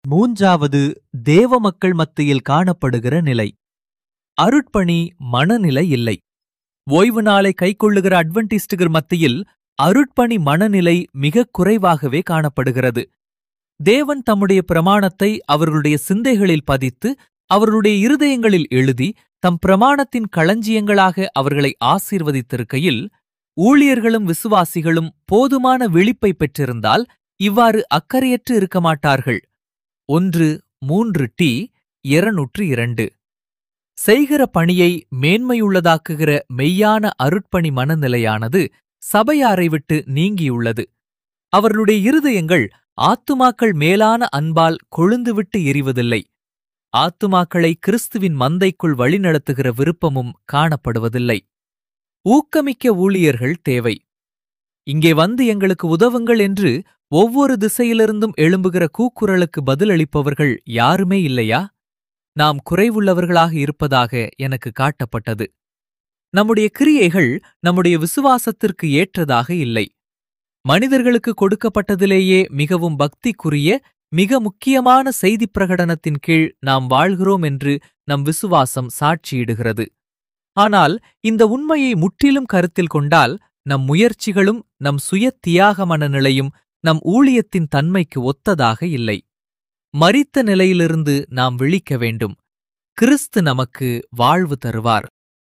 மூன்றாவது தேவ மக்கள் மத்தியில் காணப்படுகிற நிலை அருட்பணி மனநிலை இல்லை ஓய்வு நாளை கைக்கொள்ளுகிற அட்வென்டிஸ்டுகள் மத்தியில் அருட்பணி மனநிலை மிக குறைவாகவே காணப்படுகிறது தேவன் தம்முடைய பிரமாணத்தை அவர்களுடைய சிந்தைகளில் பதித்து அவர்களுடைய இருதயங்களில் எழுதி தம் பிரமாணத்தின் களஞ்சியங்களாக அவர்களை ஆசீர்வதித்திருக்கையில் ஊழியர்களும் விசுவாசிகளும் போதுமான விழிப்பை பெற்றிருந்தால் இவ்வாறு அக்கறையற்று இருக்க மாட்டார்கள் ஒன்று மூன்று டி இருநூற்று இரண்டு செய்கிற பணியை மேன்மையுள்ளதாக்குகிற மெய்யான அருட்பணி மனநிலையானது சபையாரை விட்டு நீங்கியுள்ளது அவர்களுடைய இருதயங்கள் ஆத்துமாக்கள் மேலான அன்பால் கொழுந்துவிட்டு எரிவதில்லை ஆத்துமாக்களை கிறிஸ்துவின் மந்தைக்குள் வழிநடத்துகிற விருப்பமும் காணப்படுவதில்லை ஊக்கமிக்க ஊழியர்கள் தேவை இங்கே வந்து எங்களுக்கு உதவுங்கள் என்று ஒவ்வொரு திசையிலிருந்தும் எழும்புகிற கூக்குரலுக்கு பதிலளிப்பவர்கள் யாருமே இல்லையா நாம் குறைவுள்ளவர்களாக இருப்பதாக எனக்கு காட்டப்பட்டது நம்முடைய கிரியைகள் நம்முடைய விசுவாசத்திற்கு ஏற்றதாக இல்லை மனிதர்களுக்கு கொடுக்கப்பட்டதிலேயே மிகவும் பக்திக்குரிய மிக முக்கியமான செய்திப் பிரகடனத்தின் கீழ் நாம் வாழ்கிறோம் என்று நம் விசுவாசம் சாட்சியிடுகிறது ஆனால் இந்த உண்மையை முற்றிலும் கருத்தில் கொண்டால் நம் முயற்சிகளும் நம் சுய தியாக மனநிலையும் நம் ஊழியத்தின் தன்மைக்கு ஒத்ததாக இல்லை மரித்த நிலையிலிருந்து நாம் விழிக்க வேண்டும் கிறிஸ்து நமக்கு வாழ்வு தருவார்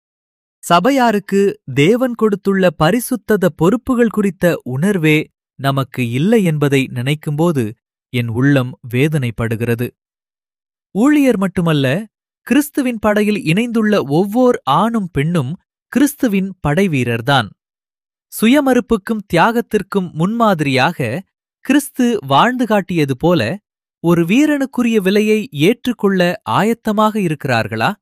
சபையாருக்கு தேவன் கொடுத்துள்ள பரிசுத்தத பொறுப்புகள் குறித்த உணர்வே நமக்கு இல்லை என்பதை நினைக்கும்போது என் உள்ளம் வேதனைப்படுகிறது ஊழியர் மட்டுமல்ல கிறிஸ்துவின் படையில் இணைந்துள்ள ஒவ்வோர் ஆணும் பெண்ணும் கிறிஸ்துவின் படைவீரர்தான் சுயமறுப்புக்கும் தியாகத்திற்கும் முன்மாதிரியாக கிறிஸ்து வாழ்ந்து காட்டியது போல ஒரு வீரனுக்குரிய விலையை ஏற்றுக்கொள்ள ஆயத்தமாக இருக்கிறார்களா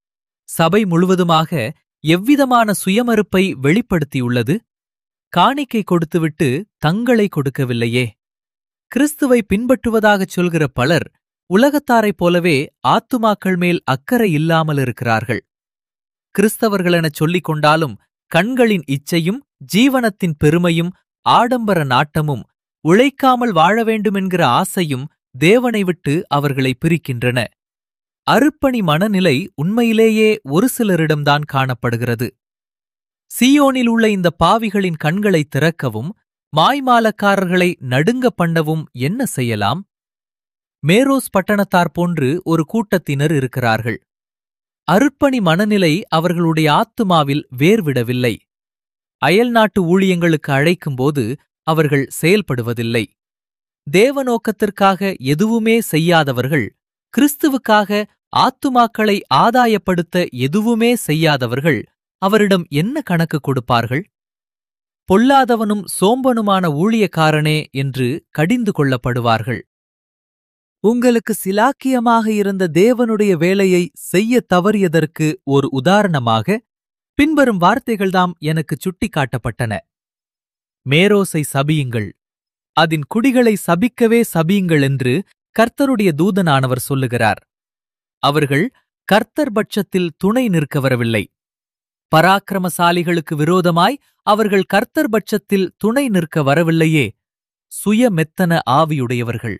சபை முழுவதுமாக எவ்விதமான சுயமறுப்பை வெளிப்படுத்தியுள்ளது காணிக்கை கொடுத்துவிட்டு தங்களை கொடுக்கவில்லையே கிறிஸ்துவை பின்பற்றுவதாகச் சொல்கிற பலர் உலகத்தாரைப் போலவே ஆத்துமாக்கள் மேல் அக்கறை இல்லாமல் இருக்கிறார்கள் கிறிஸ்தவர்களெனச் சொல்லிக் கொண்டாலும் கண்களின் இச்சையும் ஜீவனத்தின் பெருமையும் ஆடம்பர நாட்டமும் உழைக்காமல் வாழ வேண்டுமென்கிற ஆசையும் தேவனை விட்டு அவர்களை பிரிக்கின்றன அருப்பணி மனநிலை உண்மையிலேயே ஒரு சிலரிடம்தான் காணப்படுகிறது சியோனில் உள்ள இந்த பாவிகளின் கண்களை திறக்கவும் மாய்மாலக்காரர்களை நடுங்க பண்ணவும் என்ன செய்யலாம் மேரோஸ் பட்டணத்தார் போன்று ஒரு கூட்டத்தினர் இருக்கிறார்கள் அருட்பணி மனநிலை அவர்களுடைய ஆத்துமாவில் வேர்விடவில்லை அயல்நாட்டு ஊழியங்களுக்கு அழைக்கும்போது அவர்கள் செயல்படுவதில்லை தேவநோக்கத்திற்காக எதுவுமே செய்யாதவர்கள் கிறிஸ்துவுக்காக ஆத்துமாக்களை ஆதாயப்படுத்த எதுவுமே செய்யாதவர்கள் அவரிடம் என்ன கணக்கு கொடுப்பார்கள் பொல்லாதவனும் சோம்பனுமான ஊழியக்காரனே என்று கடிந்து கொள்ளப்படுவார்கள் உங்களுக்கு சிலாக்கியமாக இருந்த தேவனுடைய வேலையை செய்ய தவறியதற்கு ஒரு உதாரணமாக பின்வரும் வார்த்தைகள்தாம் எனக்கு சுட்டிக்காட்டப்பட்டன மேரோசை சபியுங்கள் அதன் குடிகளை சபிக்கவே சபியுங்கள் என்று கர்த்தருடைய தூதனானவர் சொல்லுகிறார் அவர்கள் கர்த்தர் பட்சத்தில் துணை நிற்க வரவில்லை பராக்கிரமசாலிகளுக்கு விரோதமாய் அவர்கள் கர்த்தர் பட்சத்தில் துணை நிற்க வரவில்லையே சுயமெத்தன ஆவியுடையவர்கள்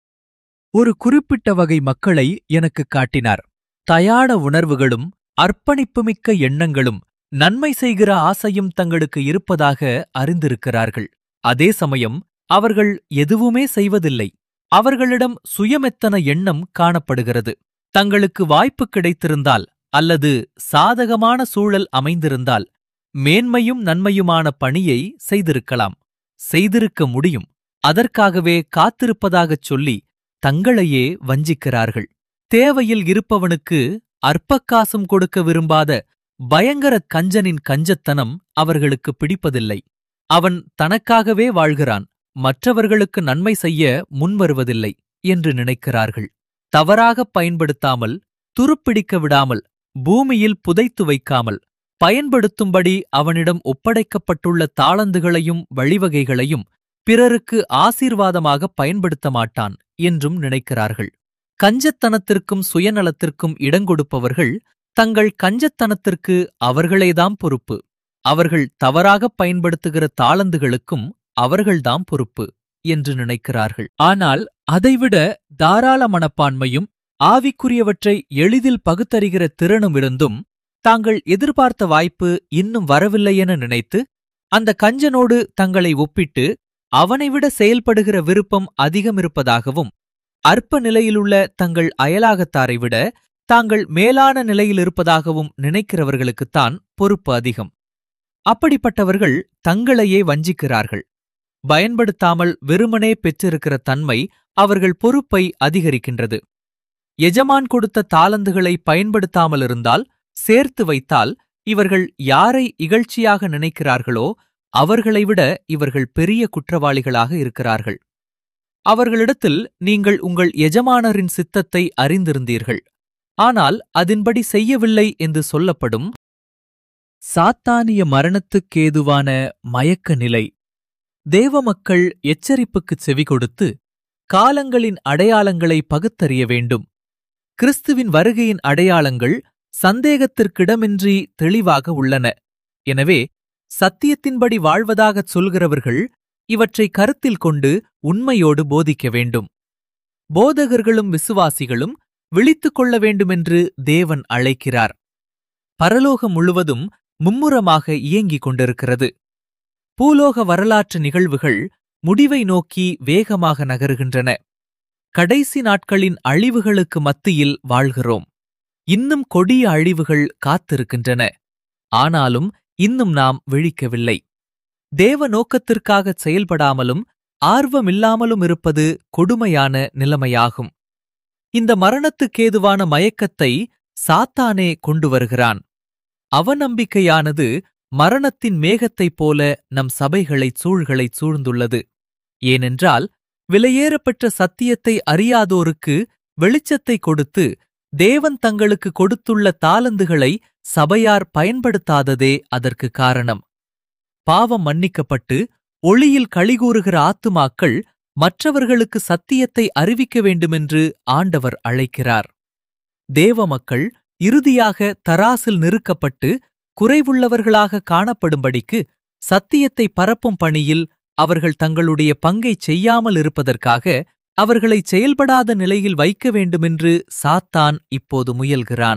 ஒரு குறிப்பிட்ட வகை மக்களை எனக்கு காட்டினார் தயாட உணர்வுகளும் அர்ப்பணிப்புமிக்க எண்ணங்களும் நன்மை செய்கிற ஆசையும் தங்களுக்கு இருப்பதாக அறிந்திருக்கிறார்கள் அதே சமயம் அவர்கள் எதுவுமே செய்வதில்லை அவர்களிடம் சுயமெத்தன எண்ணம் காணப்படுகிறது தங்களுக்கு வாய்ப்பு கிடைத்திருந்தால் அல்லது சாதகமான சூழல் அமைந்திருந்தால் மேன்மையும் நன்மையுமான பணியை செய்திருக்கலாம் செய்திருக்க முடியும் அதற்காகவே காத்திருப்பதாகச் சொல்லி தங்களையே வஞ்சிக்கிறார்கள் தேவையில் இருப்பவனுக்கு அற்பக்காசும் கொடுக்க விரும்பாத பயங்கர கஞ்சனின் கஞ்சத்தனம் அவர்களுக்கு பிடிப்பதில்லை அவன் தனக்காகவே வாழ்கிறான் மற்றவர்களுக்கு நன்மை செய்ய முன்வருவதில்லை என்று நினைக்கிறார்கள் தவறாகப் பயன்படுத்தாமல் துருப்பிடிக்க விடாமல் பூமியில் புதைத்து வைக்காமல் பயன்படுத்தும்படி அவனிடம் ஒப்படைக்கப்பட்டுள்ள தாளந்துகளையும் வழிவகைகளையும் பிறருக்கு ஆசீர்வாதமாக பயன்படுத்த மாட்டான் என்றும் நினைக்கிறார்கள் கஞ்சத்தனத்திற்கும் சுயநலத்திற்கும் இடங்கொடுப்பவர்கள் தங்கள் கஞ்சத்தனத்திற்கு அவர்களேதாம் பொறுப்பு அவர்கள் தவறாகப் பயன்படுத்துகிற தாளந்துகளுக்கும் அவர்கள்தாம் பொறுப்பு என்று நினைக்கிறார்கள் ஆனால் அதைவிட தாராள மனப்பான்மையும் ஆவிக்குரியவற்றை எளிதில் பகுத்தறிகிற திறனும் இருந்தும் தாங்கள் எதிர்பார்த்த வாய்ப்பு இன்னும் வரவில்லை என நினைத்து அந்த கஞ்சனோடு தங்களை ஒப்பிட்டு அவனைவிட செயல்படுகிற விருப்பம் அதிகம் இருப்பதாகவும் அற்ப நிலையிலுள்ள தங்கள் அயலாகத்தாரை விட தாங்கள் மேலான நிலையில் இருப்பதாகவும் நினைக்கிறவர்களுக்குத்தான் பொறுப்பு அதிகம் அப்படிப்பட்டவர்கள் தங்களையே வஞ்சிக்கிறார்கள் பயன்படுத்தாமல் வெறுமனே பெற்றிருக்கிற தன்மை அவர்கள் பொறுப்பை அதிகரிக்கின்றது எஜமான் கொடுத்த தாளந்துகளை பயன்படுத்தாமல் இருந்தால் சேர்த்து வைத்தால் இவர்கள் யாரை இகழ்ச்சியாக நினைக்கிறார்களோ அவர்களை விட இவர்கள் பெரிய குற்றவாளிகளாக இருக்கிறார்கள் அவர்களிடத்தில் நீங்கள் உங்கள் எஜமானரின் சித்தத்தை அறிந்திருந்தீர்கள் ஆனால் அதின்படி செய்யவில்லை என்று சொல்லப்படும் சாத்தானிய மரணத்துக்கேதுவான மயக்க நிலை தேவ மக்கள் எச்சரிப்புக்குச் செவி கொடுத்து காலங்களின் அடையாளங்களை பகுத்தறிய வேண்டும் கிறிஸ்துவின் வருகையின் அடையாளங்கள் சந்தேகத்திற்கிடமின்றி தெளிவாக உள்ளன எனவே சத்தியத்தின்படி வாழ்வதாகச் சொல்கிறவர்கள் இவற்றை கருத்தில் கொண்டு உண்மையோடு போதிக்க வேண்டும் போதகர்களும் விசுவாசிகளும் விழித்துக் கொள்ள வேண்டுமென்று தேவன் அழைக்கிறார் பரலோகம் முழுவதும் மும்முரமாக இயங்கிக் கொண்டிருக்கிறது பூலோக வரலாற்று நிகழ்வுகள் முடிவை நோக்கி வேகமாக நகருகின்றன கடைசி நாட்களின் அழிவுகளுக்கு மத்தியில் வாழ்கிறோம் இன்னும் கொடிய அழிவுகள் காத்திருக்கின்றன ஆனாலும் இன்னும் நாம் விழிக்கவில்லை தேவ நோக்கத்திற்காகச் செயல்படாமலும் ஆர்வமில்லாமலும் இருப்பது கொடுமையான நிலைமையாகும் இந்த மரணத்துக்கேதுவான மயக்கத்தை சாத்தானே கொண்டு வருகிறான் அவநம்பிக்கையானது மரணத்தின் மேகத்தைப் போல நம் சபைகளைச் சூழ்களைச் சூழ்ந்துள்ளது ஏனென்றால் விலையேறப்பெற்ற சத்தியத்தை அறியாதோருக்கு வெளிச்சத்தை கொடுத்து தேவன் தங்களுக்கு கொடுத்துள்ள தாளந்துகளை சபையார் பயன்படுத்தாததே அதற்கு காரணம் பாவம் மன்னிக்கப்பட்டு ஒளியில் கழிகூறுகிற ஆத்துமாக்கள் மற்றவர்களுக்கு சத்தியத்தை அறிவிக்க வேண்டுமென்று ஆண்டவர் அழைக்கிறார் தேவ மக்கள் இறுதியாக தராசில் நிறுக்கப்பட்டு குறைவுள்ளவர்களாக காணப்படும்படிக்கு சத்தியத்தை பரப்பும் பணியில் அவர்கள் தங்களுடைய பங்கைச் செய்யாமல் இருப்பதற்காக அவர்களை செயல்படாத நிலையில் வைக்க வேண்டுமென்று சாத்தான் இப்போது முயல்கிறான்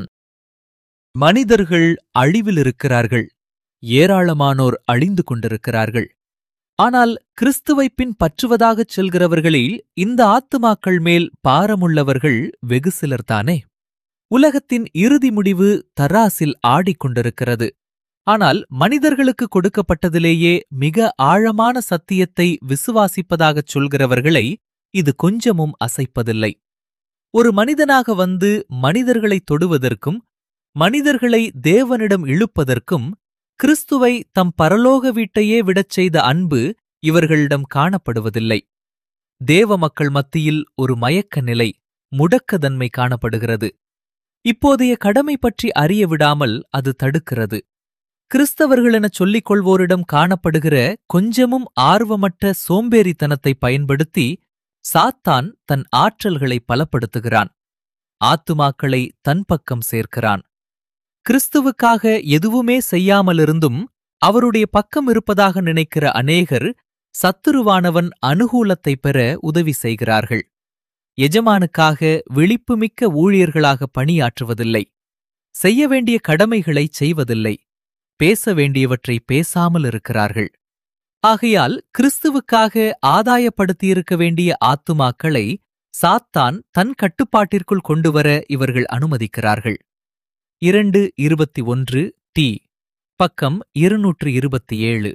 மனிதர்கள் அழிவில் இருக்கிறார்கள் ஏராளமானோர் அழிந்து கொண்டிருக்கிறார்கள் ஆனால் கிறிஸ்துவை பின் பற்றுவதாகச் செல்கிறவர்களில் இந்த ஆத்துமாக்கள் மேல் பாரமுள்ளவர்கள் வெகு சிலர்தானே உலகத்தின் இறுதி முடிவு தராசில் ஆடிக்கொண்டிருக்கிறது ஆனால் மனிதர்களுக்கு கொடுக்கப்பட்டதிலேயே மிக ஆழமான சத்தியத்தை விசுவாசிப்பதாகச் சொல்கிறவர்களை இது கொஞ்சமும் அசைப்பதில்லை ஒரு மனிதனாக வந்து மனிதர்களைத் தொடுவதற்கும் மனிதர்களை தேவனிடம் இழுப்பதற்கும் கிறிஸ்துவை தம் பரலோக வீட்டையே விடச் செய்த அன்பு இவர்களிடம் காணப்படுவதில்லை தேவ மக்கள் மத்தியில் ஒரு மயக்க நிலை முடக்கதன்மை காணப்படுகிறது இப்போதைய கடமை பற்றி அறிய விடாமல் அது தடுக்கிறது கிறிஸ்தவர்களெனச் சொல்லிக் கொள்வோரிடம் காணப்படுகிற கொஞ்சமும் ஆர்வமற்ற சோம்பேறித்தனத்தை பயன்படுத்தி சாத்தான் தன் ஆற்றல்களை பலப்படுத்துகிறான் ஆத்துமாக்களை தன் பக்கம் சேர்க்கிறான் கிறிஸ்துவுக்காக எதுவுமே செய்யாமலிருந்தும் அவருடைய பக்கம் இருப்பதாக நினைக்கிற அநேகர் சத்துருவானவன் அனுகூலத்தை பெற உதவி செய்கிறார்கள் எஜமானுக்காக விழிப்புமிக்க ஊழியர்களாக பணியாற்றுவதில்லை செய்ய வேண்டிய கடமைகளைச் செய்வதில்லை பேச வேண்டியவற்றை பேசாமல் இருக்கிறார்கள் ஆகையால் கிறிஸ்துவுக்காக ஆதாயப்படுத்தியிருக்க வேண்டிய ஆத்துமாக்களை சாத்தான் தன் கட்டுப்பாட்டிற்குள் கொண்டுவர இவர்கள் அனுமதிக்கிறார்கள் இரண்டு இருபத்தி ஒன்று டி பக்கம் இருநூற்று இருபத்தி ஏழு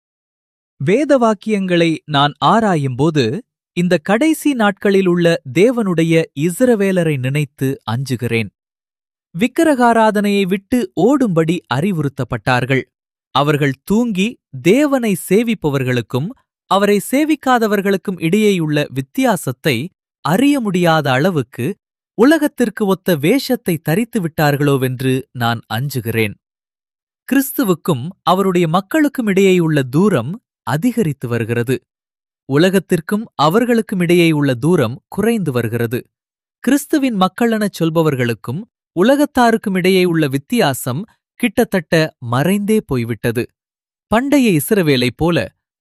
வேத வாக்கியங்களை நான் ஆராயும்போது இந்த கடைசி நாட்களில் உள்ள தேவனுடைய இஸ்ரவேலரை நினைத்து அஞ்சுகிறேன் விக்கிரகாராதனையை விட்டு ஓடும்படி அறிவுறுத்தப்பட்டார்கள் அவர்கள் தூங்கி தேவனை சேவிப்பவர்களுக்கும் அவரை சேவிக்காதவர்களுக்கும் இடையேயுள்ள வித்தியாசத்தை அறிய முடியாத அளவுக்கு உலகத்திற்கு ஒத்த வேஷத்தை தரித்து விட்டார்களோவென்று நான் அஞ்சுகிறேன் கிறிஸ்துவுக்கும் அவருடைய மக்களுக்கும் இடையேயுள்ள தூரம் அதிகரித்து வருகிறது உலகத்திற்கும் அவர்களுக்கும் இடையேயுள்ள தூரம் குறைந்து வருகிறது கிறிஸ்துவின் மக்களெனச் சொல்பவர்களுக்கும் உலகத்தாருக்கும் இடையே உள்ள வித்தியாசம் கிட்டத்தட்ட மறைந்தே போய்விட்டது பண்டைய இஸ்ரவேலைப் போல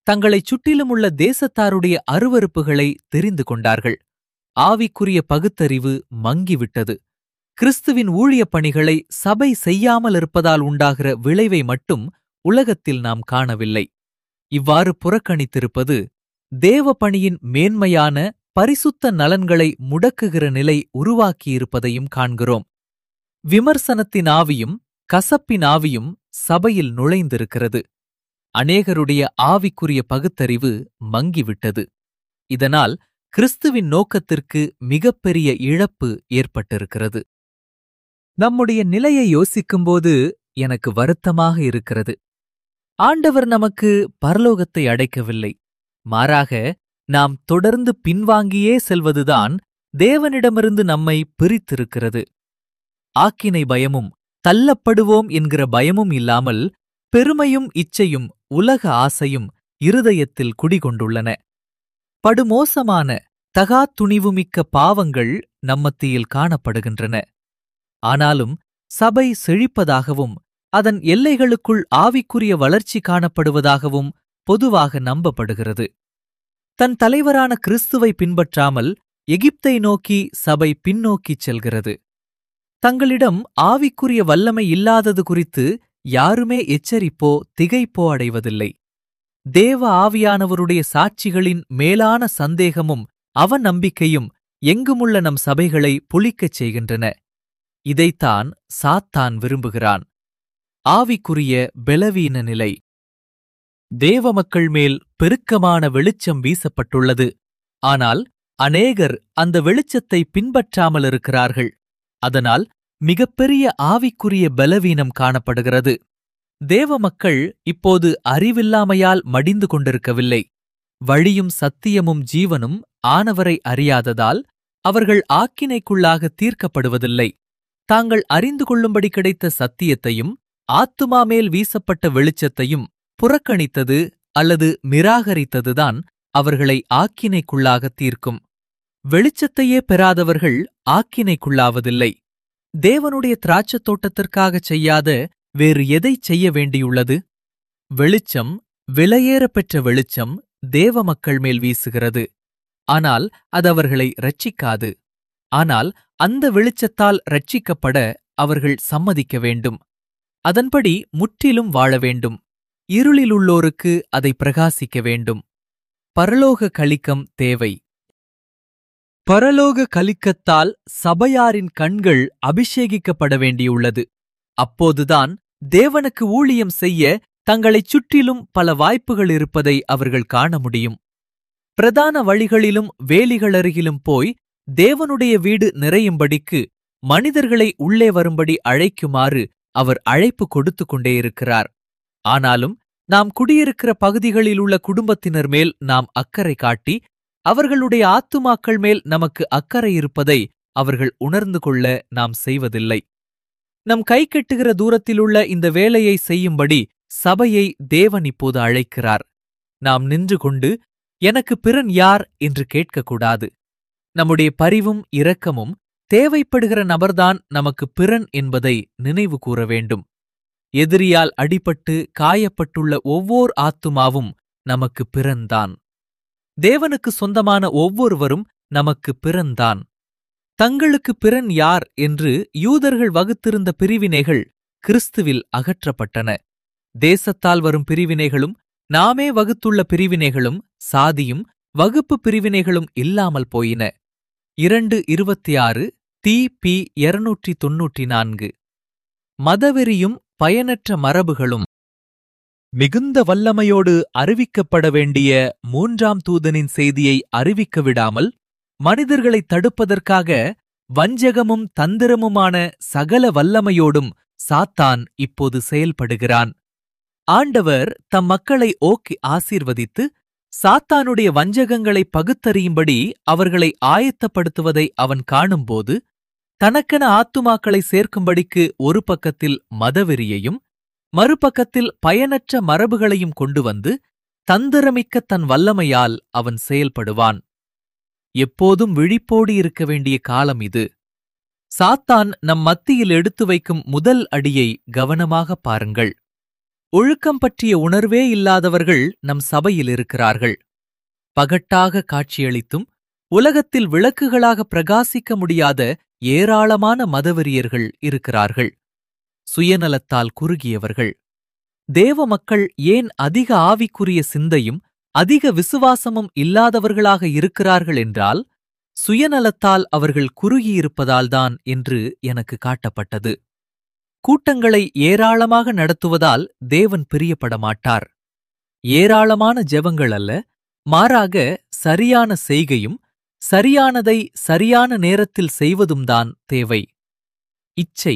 தங்களைச் சுற்றிலுமுள்ள தேசத்தாருடைய அருவருப்புகளை தெரிந்து கொண்டார்கள் ஆவிக்குரிய பகுத்தறிவு மங்கிவிட்டது கிறிஸ்துவின் ஊழியப் பணிகளை சபை செய்யாமல் இருப்பதால் உண்டாகிற விளைவை மட்டும் உலகத்தில் நாம் காணவில்லை இவ்வாறு புறக்கணித்திருப்பது தேவ பணியின் மேன்மையான பரிசுத்த நலன்களை முடக்குகிற நிலை உருவாக்கியிருப்பதையும் காண்கிறோம் விமர்சனத்தின் ஆவியும் கசப்பின் ஆவியும் சபையில் நுழைந்திருக்கிறது அநேகருடைய ஆவிக்குரிய பகுத்தறிவு மங்கிவிட்டது இதனால் கிறிஸ்துவின் நோக்கத்திற்கு மிகப்பெரிய இழப்பு ஏற்பட்டிருக்கிறது நம்முடைய நிலையை யோசிக்கும்போது எனக்கு வருத்தமாக இருக்கிறது ஆண்டவர் நமக்கு பரலோகத்தை அடைக்கவில்லை மாறாக நாம் தொடர்ந்து பின்வாங்கியே செல்வதுதான் தேவனிடமிருந்து நம்மை பிரித்திருக்கிறது ஆக்கினை பயமும் தள்ளப்படுவோம் என்கிற பயமும் இல்லாமல் பெருமையும் இச்சையும் உலக ஆசையும் இருதயத்தில் குடிகொண்டுள்ளன படுமோசமான தகா துணிவுமிக்க பாவங்கள் நம்மத்தியில் காணப்படுகின்றன ஆனாலும் சபை செழிப்பதாகவும் அதன் எல்லைகளுக்குள் ஆவிக்குரிய வளர்ச்சி காணப்படுவதாகவும் பொதுவாக நம்பப்படுகிறது தன் தலைவரான கிறிஸ்துவை பின்பற்றாமல் எகிப்தை நோக்கி சபை பின்னோக்கிச் செல்கிறது தங்களிடம் ஆவிக்குரிய வல்லமை இல்லாதது குறித்து யாருமே எச்சரிப்போ திகைப்போ அடைவதில்லை தேவ ஆவியானவருடைய சாட்சிகளின் மேலான சந்தேகமும் அவநம்பிக்கையும் எங்குமுள்ள நம் சபைகளை புளிக்கச் செய்கின்றன இதைத்தான் சாத்தான் விரும்புகிறான் ஆவிக்குரிய பெலவீன நிலை தேவ மக்கள் மேல் பெருக்கமான வெளிச்சம் வீசப்பட்டுள்ளது ஆனால் அநேகர் அந்த வெளிச்சத்தை பின்பற்றாமல் இருக்கிறார்கள் அதனால் மிகப்பெரிய ஆவிக்குரிய பலவீனம் காணப்படுகிறது தேவ மக்கள் இப்போது அறிவில்லாமையால் மடிந்து கொண்டிருக்கவில்லை வழியும் சத்தியமும் ஜீவனும் ஆனவரை அறியாததால் அவர்கள் ஆக்கினைக்குள்ளாக தீர்க்கப்படுவதில்லை தாங்கள் அறிந்து கொள்ளும்படி கிடைத்த சத்தியத்தையும் ஆத்துமா மேல் வீசப்பட்ட வெளிச்சத்தையும் புறக்கணித்தது அல்லது நிராகரித்ததுதான் அவர்களை ஆக்கினைக்குள்ளாக தீர்க்கும் வெளிச்சத்தையே பெறாதவர்கள் ஆக்கினைக்குள்ளாவதில்லை தேவனுடைய திராட்சத் தோட்டத்திற்காகச் செய்யாத வேறு எதைச் செய்ய வேண்டியுள்ளது வெளிச்சம் விலையேறப் பெற்ற வெளிச்சம் தேவ மக்கள் மேல் வீசுகிறது ஆனால் அது அவர்களை ரட்சிக்காது ஆனால் அந்த வெளிச்சத்தால் ரட்சிக்கப்பட அவர்கள் சம்மதிக்க வேண்டும் அதன்படி முற்றிலும் வாழ வேண்டும் இருளிலுள்ளோருக்கு அதை பிரகாசிக்க வேண்டும் பரலோக கலிக்கம் தேவை பரலோக கலிக்கத்தால் சபையாரின் கண்கள் அபிஷேகிக்கப்பட வேண்டியுள்ளது அப்போதுதான் தேவனுக்கு ஊழியம் செய்ய தங்களைச் சுற்றிலும் பல வாய்ப்புகள் இருப்பதை அவர்கள் காண முடியும் பிரதான வழிகளிலும் வேலிகளருகிலும் போய் தேவனுடைய வீடு நிறையும்படிக்கு மனிதர்களை உள்ளே வரும்படி அழைக்குமாறு அவர் அழைப்பு கொடுத்து கொண்டே இருக்கிறார் ஆனாலும் நாம் குடியிருக்கிற பகுதிகளில் உள்ள குடும்பத்தினர் மேல் நாம் அக்கறை காட்டி அவர்களுடைய ஆத்துமாக்கள் மேல் நமக்கு அக்கறை இருப்பதை அவர்கள் உணர்ந்து கொள்ள நாம் செய்வதில்லை நம் கை கெட்டுகிற தூரத்திலுள்ள இந்த வேலையை செய்யும்படி சபையை தேவன் இப்போது அழைக்கிறார் நாம் நின்று கொண்டு எனக்கு பிறன் யார் என்று கேட்கக்கூடாது நம்முடைய பரிவும் இரக்கமும் தேவைப்படுகிற நபர்தான் நமக்கு பிறன் என்பதை நினைவு கூற வேண்டும் எதிரியால் அடிபட்டு காயப்பட்டுள்ள ஒவ்வோர் ஆத்துமாவும் நமக்கு பிறன்தான் தேவனுக்கு சொந்தமான ஒவ்வொருவரும் நமக்கு பிறன்தான் தங்களுக்கு பிறன் யார் என்று யூதர்கள் வகுத்திருந்த பிரிவினைகள் கிறிஸ்துவில் அகற்றப்பட்டன தேசத்தால் வரும் பிரிவினைகளும் நாமே வகுத்துள்ள பிரிவினைகளும் சாதியும் வகுப்பு பிரிவினைகளும் இல்லாமல் போயின இரண்டு இருபத்தி ஆறு தி பி இருநூற்றி தொன்னூற்றி நான்கு மதவெறியும் பயனற்ற மரபுகளும் மிகுந்த வல்லமையோடு அறிவிக்கப்பட வேண்டிய மூன்றாம் தூதனின் செய்தியை அறிவிக்க விடாமல் மனிதர்களை தடுப்பதற்காக வஞ்சகமும் தந்திரமுமான சகல வல்லமையோடும் சாத்தான் இப்போது செயல்படுகிறான் ஆண்டவர் தம் மக்களை ஓக்கி ஆசீர்வதித்து சாத்தானுடைய வஞ்சகங்களை பகுத்தறியும்படி அவர்களை ஆயத்தப்படுத்துவதை அவன் காணும்போது தனக்கென ஆத்துமாக்களை சேர்க்கும்படிக்கு ஒரு பக்கத்தில் மதவெறியையும் மறுபக்கத்தில் பயனற்ற மரபுகளையும் கொண்டு வந்து தந்திரமிக்க தன் வல்லமையால் அவன் செயல்படுவான் எப்போதும் விழிப்போடு இருக்க வேண்டிய காலம் இது சாத்தான் நம் மத்தியில் எடுத்து வைக்கும் முதல் அடியை கவனமாக பாருங்கள் ஒழுக்கம் பற்றிய உணர்வே இல்லாதவர்கள் நம் சபையில் இருக்கிறார்கள் பகட்டாக காட்சியளித்தும் உலகத்தில் விளக்குகளாக பிரகாசிக்க முடியாத ஏராளமான மதவெறியர்கள் இருக்கிறார்கள் சுயநலத்தால் குறுகியவர்கள் தேவ மக்கள் ஏன் அதிக ஆவிக்குரிய சிந்தையும் அதிக விசுவாசமும் இல்லாதவர்களாக இருக்கிறார்கள் என்றால் சுயநலத்தால் அவர்கள் குறுகியிருப்பதால்தான் என்று எனக்கு காட்டப்பட்டது கூட்டங்களை ஏராளமாக நடத்துவதால் தேவன் பிரியப்பட மாட்டார் ஏராளமான ஜெபங்கள் அல்ல மாறாக சரியான செய்கையும் சரியானதை சரியான நேரத்தில் செய்வதும்தான் தேவை இச்சை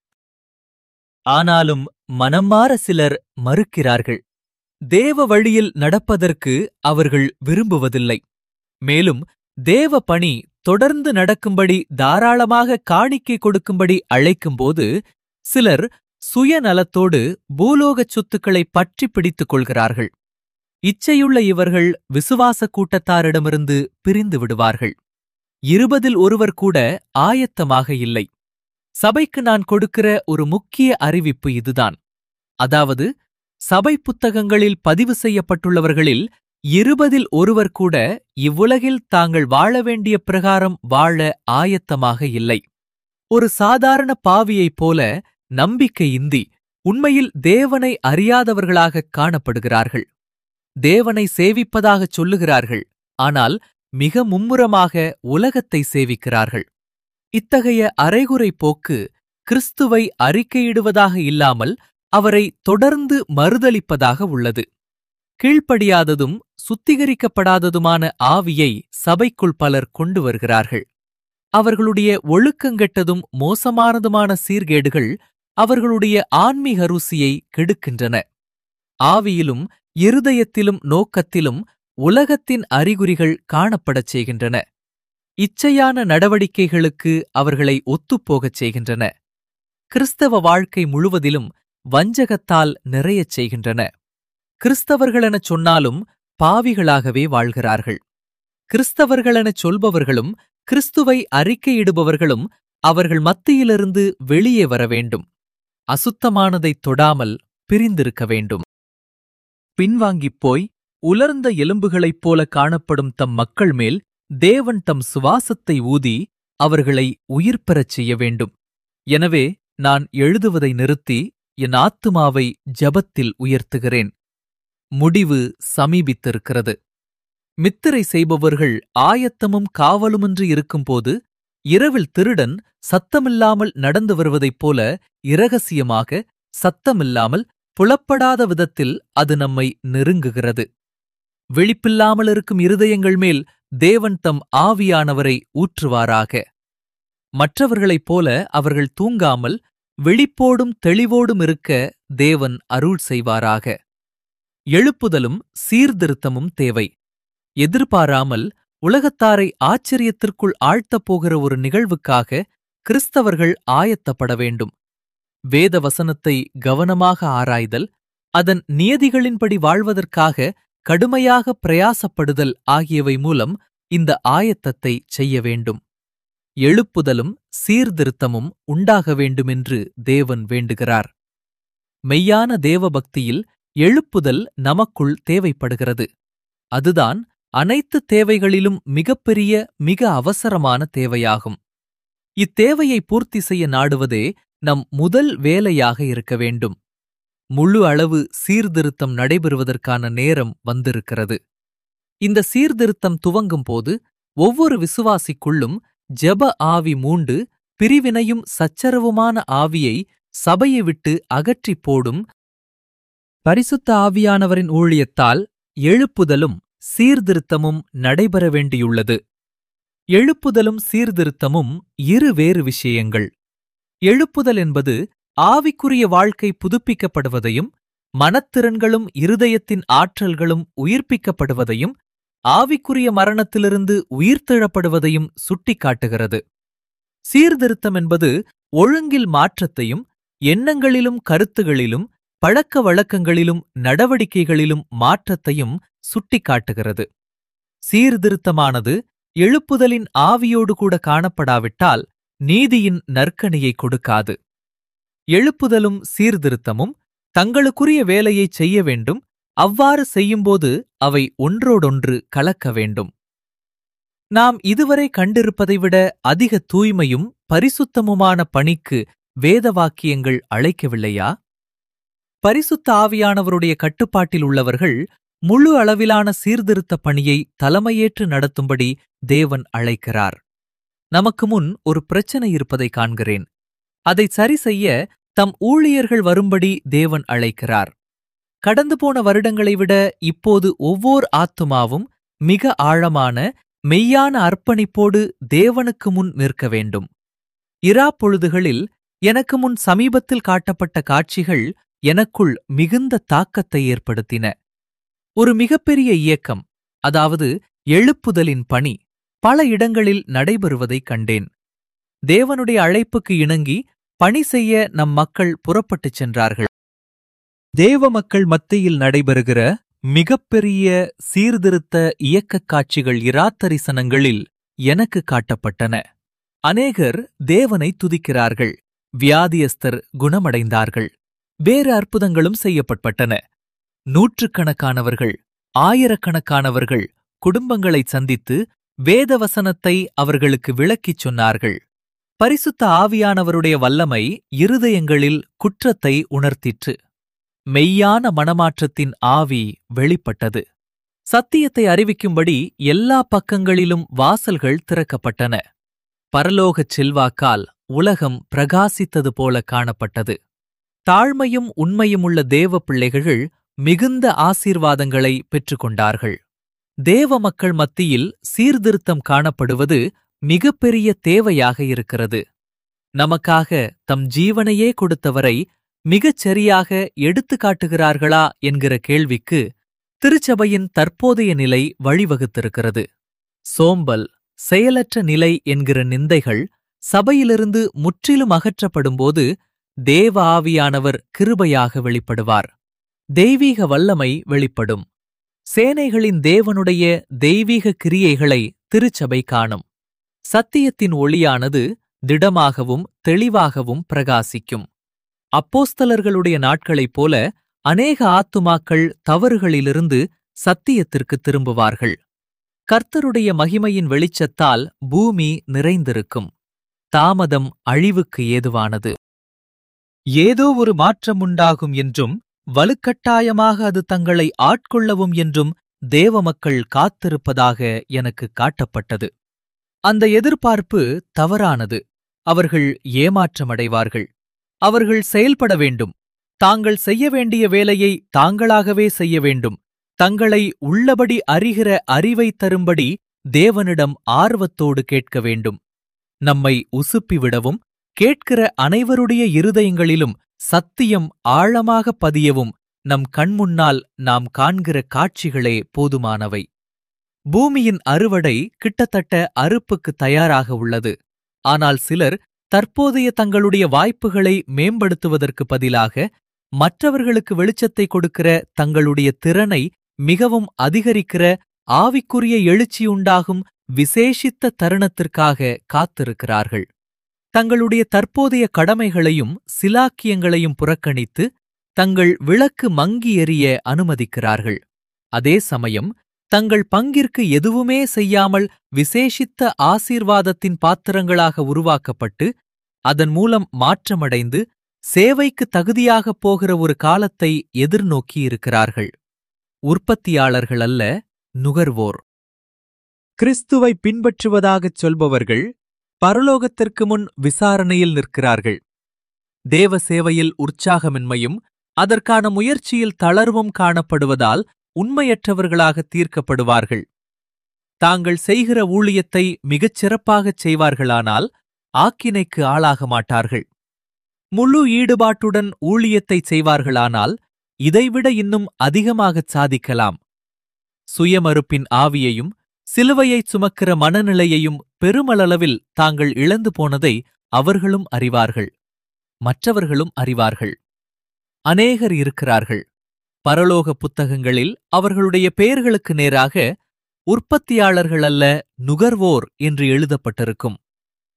ஆனாலும் மனமாற சிலர் மறுக்கிறார்கள் தேவ வழியில் நடப்பதற்கு அவர்கள் விரும்புவதில்லை மேலும் தேவ பணி தொடர்ந்து நடக்கும்படி தாராளமாக காணிக்கை கொடுக்கும்படி அழைக்கும்போது சிலர் சுயநலத்தோடு பூலோகச் சொத்துக்களை பற்றி பிடித்துக் கொள்கிறார்கள் இச்சையுள்ள இவர்கள் விசுவாச கூட்டத்தாரிடமிருந்து பிரிந்து விடுவார்கள் இருபதில் ஒருவர் கூட ஆயத்தமாக இல்லை சபைக்கு நான் கொடுக்கிற ஒரு முக்கிய அறிவிப்பு இதுதான் அதாவது சபை புத்தகங்களில் பதிவு செய்யப்பட்டுள்ளவர்களில் இருபதில் ஒருவர் கூட இவ்வுலகில் தாங்கள் வாழ வேண்டிய பிரகாரம் வாழ ஆயத்தமாக இல்லை ஒரு சாதாரண பாவியைப் போல நம்பிக்கையின்றி உண்மையில் தேவனை அறியாதவர்களாகக் காணப்படுகிறார்கள் தேவனை சேவிப்பதாகச் சொல்லுகிறார்கள் ஆனால் மிக மும்முரமாக உலகத்தை சேவிக்கிறார்கள் இத்தகைய அரைகுறை போக்கு கிறிஸ்துவை அறிக்கையிடுவதாக இல்லாமல் அவரை தொடர்ந்து மறுதலிப்பதாக உள்ளது கீழ்ப்படியாததும் சுத்திகரிக்கப்படாததுமான ஆவியை சபைக்குள் பலர் கொண்டு வருகிறார்கள் அவர்களுடைய ஒழுக்கங்கெட்டதும் மோசமானதுமான சீர்கேடுகள் அவர்களுடைய ஆன்மீக ருசியை கெடுக்கின்றன ஆவியிலும் இருதயத்திலும் நோக்கத்திலும் உலகத்தின் அறிகுறிகள் காணப்படச் செய்கின்றன இச்சையான நடவடிக்கைகளுக்கு அவர்களை ஒத்துப்போகச் செய்கின்றன கிறிஸ்தவ வாழ்க்கை முழுவதிலும் வஞ்சகத்தால் நிறையச் செய்கின்றன கிறிஸ்தவர்களெனச் சொன்னாலும் பாவிகளாகவே வாழ்கிறார்கள் கிறிஸ்தவர்களெனச் சொல்பவர்களும் கிறிஸ்துவை அறிக்கையிடுபவர்களும் அவர்கள் மத்தியிலிருந்து வெளியே வர வேண்டும் அசுத்தமானதைத் தொடாமல் பிரிந்திருக்க வேண்டும் பின்வாங்கிப் போய் உலர்ந்த எலும்புகளைப் போல காணப்படும் தம் மக்கள் மேல் தேவன் தம் சுவாசத்தை ஊதி அவர்களை உயிர் பெறச் செய்ய வேண்டும் எனவே நான் எழுதுவதை நிறுத்தி என் ஆத்துமாவை ஜபத்தில் உயர்த்துகிறேன் முடிவு சமீபித்திருக்கிறது மித்திரை செய்பவர்கள் ஆயத்தமும் காவலுமின்றி இருக்கும்போது இரவில் திருடன் சத்தமில்லாமல் நடந்து வருவதைப் போல இரகசியமாக சத்தமில்லாமல் புலப்படாத விதத்தில் அது நம்மை நெருங்குகிறது விழிப்பில்லாமல் இருக்கும் இருதயங்கள் மேல் தேவன் தம் ஆவியானவரை ஊற்றுவாராக மற்றவர்களைப் போல அவர்கள் தூங்காமல் விழிப்போடும் தெளிவோடும் இருக்க தேவன் அருள் செய்வாராக எழுப்புதலும் சீர்திருத்தமும் தேவை எதிர்பாராமல் உலகத்தாரை ஆச்சரியத்திற்குள் ஆழ்த்தப் போகிற ஒரு நிகழ்வுக்காக கிறிஸ்தவர்கள் ஆயத்தப்பட வேண்டும் வேத வசனத்தை கவனமாக ஆராய்தல் அதன் நியதிகளின்படி வாழ்வதற்காக கடுமையாக பிரயாசப்படுதல் ஆகியவை மூலம் இந்த ஆயத்தத்தை செய்ய வேண்டும் எழுப்புதலும் சீர்திருத்தமும் உண்டாக வேண்டுமென்று தேவன் வேண்டுகிறார் மெய்யான தேவபக்தியில் எழுப்புதல் நமக்குள் தேவைப்படுகிறது அதுதான் அனைத்து தேவைகளிலும் மிகப்பெரிய மிக அவசரமான தேவையாகும் இத்தேவையை பூர்த்தி செய்ய நாடுவதே நம் முதல் வேலையாக இருக்க வேண்டும் முழு அளவு சீர்திருத்தம் நடைபெறுவதற்கான நேரம் வந்திருக்கிறது இந்த சீர்திருத்தம் துவங்கும் போது ஒவ்வொரு விசுவாசிக்குள்ளும் ஜெப ஆவி மூண்டு பிரிவினையும் சச்சரவுமான ஆவியை சபையை விட்டு அகற்றிப் போடும் பரிசுத்த ஆவியானவரின் ஊழியத்தால் எழுப்புதலும் சீர்திருத்தமும் நடைபெற வேண்டியுள்ளது எழுப்புதலும் சீர்திருத்தமும் இரு வேறு விஷயங்கள் எழுப்புதல் என்பது ஆவிக்குரிய வாழ்க்கை புதுப்பிக்கப்படுவதையும் மனத்திறன்களும் இருதயத்தின் ஆற்றல்களும் உயிர்ப்பிக்கப்படுவதையும் ஆவிக்குரிய மரணத்திலிருந்து உயிர்த்தெழப்படுவதையும் சுட்டிக்காட்டுகிறது சீர்திருத்தம் என்பது ஒழுங்கில் மாற்றத்தையும் எண்ணங்களிலும் கருத்துகளிலும் பழக்க வழக்கங்களிலும் நடவடிக்கைகளிலும் மாற்றத்தையும் சுட்டிக்காட்டுகிறது சீர்திருத்தமானது எழுப்புதலின் ஆவியோடு கூட காணப்படாவிட்டால் நீதியின் நற்கனியை கொடுக்காது எழுப்புதலும் சீர்திருத்தமும் தங்களுக்குரிய வேலையைச் செய்ய வேண்டும் அவ்வாறு செய்யும்போது அவை ஒன்றோடொன்று கலக்க வேண்டும் நாம் இதுவரை கண்டிருப்பதை விட அதிக தூய்மையும் பரிசுத்தமுமான பணிக்கு வேத வாக்கியங்கள் அழைக்கவில்லையா பரிசுத்த ஆவியானவருடைய கட்டுப்பாட்டில் உள்ளவர்கள் முழு அளவிலான சீர்திருத்த பணியை தலைமையேற்று நடத்தும்படி தேவன் அழைக்கிறார் நமக்கு முன் ஒரு பிரச்சனை இருப்பதை காண்கிறேன் அதை சரி செய்ய தம் ஊழியர்கள் வரும்படி தேவன் அழைக்கிறார் கடந்து போன வருடங்களை விட இப்போது ஒவ்வொரு ஆத்துமாவும் மிக ஆழமான மெய்யான அர்ப்பணிப்போடு தேவனுக்கு முன் நிற்க வேண்டும் இரா பொழுதுகளில் எனக்கு முன் சமீபத்தில் காட்டப்பட்ட காட்சிகள் எனக்குள் மிகுந்த தாக்கத்தை ஏற்படுத்தின ஒரு மிகப்பெரிய இயக்கம் அதாவது எழுப்புதலின் பணி பல இடங்களில் நடைபெறுவதைக் கண்டேன் தேவனுடைய அழைப்புக்கு இணங்கி பணி செய்ய நம் மக்கள் புறப்பட்டுச் சென்றார்கள் தேவ மக்கள் மத்தியில் நடைபெறுகிற மிகப்பெரிய சீர்திருத்த இயக்கக் காட்சிகள் இராத்தரிசனங்களில் எனக்கு காட்டப்பட்டன அநேகர் தேவனை துதிக்கிறார்கள் வியாதியஸ்தர் குணமடைந்தார்கள் வேறு அற்புதங்களும் செய்யப்பட்டன நூற்றுக்கணக்கானவர்கள் ஆயிரக்கணக்கானவர்கள் குடும்பங்களைச் சந்தித்து வேதவசனத்தை அவர்களுக்கு விளக்கிச் சொன்னார்கள் பரிசுத்த ஆவியானவருடைய வல்லமை இருதயங்களில் குற்றத்தை உணர்த்திற்று மெய்யான மனமாற்றத்தின் ஆவி வெளிப்பட்டது சத்தியத்தை அறிவிக்கும்படி எல்லா பக்கங்களிலும் வாசல்கள் திறக்கப்பட்டன பரலோகச் செல்வாக்கால் உலகம் பிரகாசித்தது போல காணப்பட்டது தாழ்மையும் உண்மையுமுள்ள தேவ பிள்ளைகள் மிகுந்த ஆசீர்வாதங்களை பெற்றுக்கொண்டார்கள் தேவ மக்கள் மத்தியில் சீர்திருத்தம் காணப்படுவது மிகப்பெரிய தேவையாக இருக்கிறது நமக்காக தம் ஜீவனையே கொடுத்தவரை மிகச் சரியாக எடுத்து காட்டுகிறார்களா என்கிற கேள்விக்கு திருச்சபையின் தற்போதைய நிலை வழிவகுத்திருக்கிறது சோம்பல் செயலற்ற நிலை என்கிற நிந்தைகள் சபையிலிருந்து முற்றிலும் அகற்றப்படும்போது தேவ ஆவியானவர் கிருபையாக வெளிப்படுவார் தெய்வீக வல்லமை வெளிப்படும் சேனைகளின் தேவனுடைய தெய்வீக கிரியைகளை திருச்சபை காணும் சத்தியத்தின் ஒளியானது திடமாகவும் தெளிவாகவும் பிரகாசிக்கும் அப்போஸ்தலர்களுடைய நாட்களைப் போல அநேக ஆத்துமாக்கள் தவறுகளிலிருந்து சத்தியத்திற்கு திரும்புவார்கள் கர்த்தருடைய மகிமையின் வெளிச்சத்தால் பூமி நிறைந்திருக்கும் தாமதம் அழிவுக்கு ஏதுவானது ஏதோ ஒரு மாற்றம் உண்டாகும் என்றும் வலுக்கட்டாயமாக அது தங்களை ஆட்கொள்ளவும் என்றும் தேவ மக்கள் காத்திருப்பதாக எனக்கு காட்டப்பட்டது அந்த எதிர்பார்ப்பு தவறானது அவர்கள் ஏமாற்றமடைவார்கள் அவர்கள் செயல்பட வேண்டும் தாங்கள் செய்ய வேண்டிய வேலையை தாங்களாகவே செய்ய வேண்டும் தங்களை உள்ளபடி அறிகிற அறிவை தரும்படி தேவனிடம் ஆர்வத்தோடு கேட்க வேண்டும் நம்மை உசுப்பிவிடவும் கேட்கிற அனைவருடைய இருதயங்களிலும் சத்தியம் ஆழமாக பதியவும் நம் கண்முன்னால் நாம் காண்கிற காட்சிகளே போதுமானவை பூமியின் அறுவடை கிட்டத்தட்ட அறுப்புக்கு தயாராக உள்ளது ஆனால் சிலர் தற்போதைய தங்களுடைய வாய்ப்புகளை மேம்படுத்துவதற்கு பதிலாக மற்றவர்களுக்கு வெளிச்சத்தை கொடுக்கிற தங்களுடைய திறனை மிகவும் அதிகரிக்கிற ஆவிக்குரிய எழுச்சியுண்டாகும் விசேஷித்த தருணத்திற்காக காத்திருக்கிறார்கள் தங்களுடைய தற்போதைய கடமைகளையும் சிலாக்கியங்களையும் புறக்கணித்து தங்கள் விளக்கு மங்கி எறிய அனுமதிக்கிறார்கள் அதே சமயம் தங்கள் பங்கிற்கு எதுவுமே செய்யாமல் விசேஷித்த ஆசீர்வாதத்தின் பாத்திரங்களாக உருவாக்கப்பட்டு அதன் மூலம் மாற்றமடைந்து சேவைக்கு தகுதியாகப் போகிற ஒரு காலத்தை எதிர்நோக்கி இருக்கிறார்கள் உற்பத்தியாளர்கள் அல்ல நுகர்வோர் கிறிஸ்துவை பின்பற்றுவதாகச் சொல்பவர்கள் பரலோகத்திற்கு முன் விசாரணையில் நிற்கிறார்கள் தேவ சேவையில் உற்சாகமின்மையும் அதற்கான முயற்சியில் தளர்வும் காணப்படுவதால் உண்மையற்றவர்களாக தீர்க்கப்படுவார்கள் தாங்கள் செய்கிற ஊழியத்தை மிகச் சிறப்பாகச் செய்வார்களானால் ஆக்கினைக்கு ஆளாக மாட்டார்கள் முழு ஈடுபாட்டுடன் ஊழியத்தைச் செய்வார்களானால் இதைவிட இன்னும் அதிகமாகச் சாதிக்கலாம் சுயமறுப்பின் ஆவியையும் சிலுவையைச் சுமக்கிற மனநிலையையும் பெருமளவில் தாங்கள் இழந்து போனதை அவர்களும் அறிவார்கள் மற்றவர்களும் அறிவார்கள் அநேகர் இருக்கிறார்கள் பரலோக புத்தகங்களில் அவர்களுடைய பெயர்களுக்கு நேராக உற்பத்தியாளர்கள் அல்ல நுகர்வோர் என்று எழுதப்பட்டிருக்கும்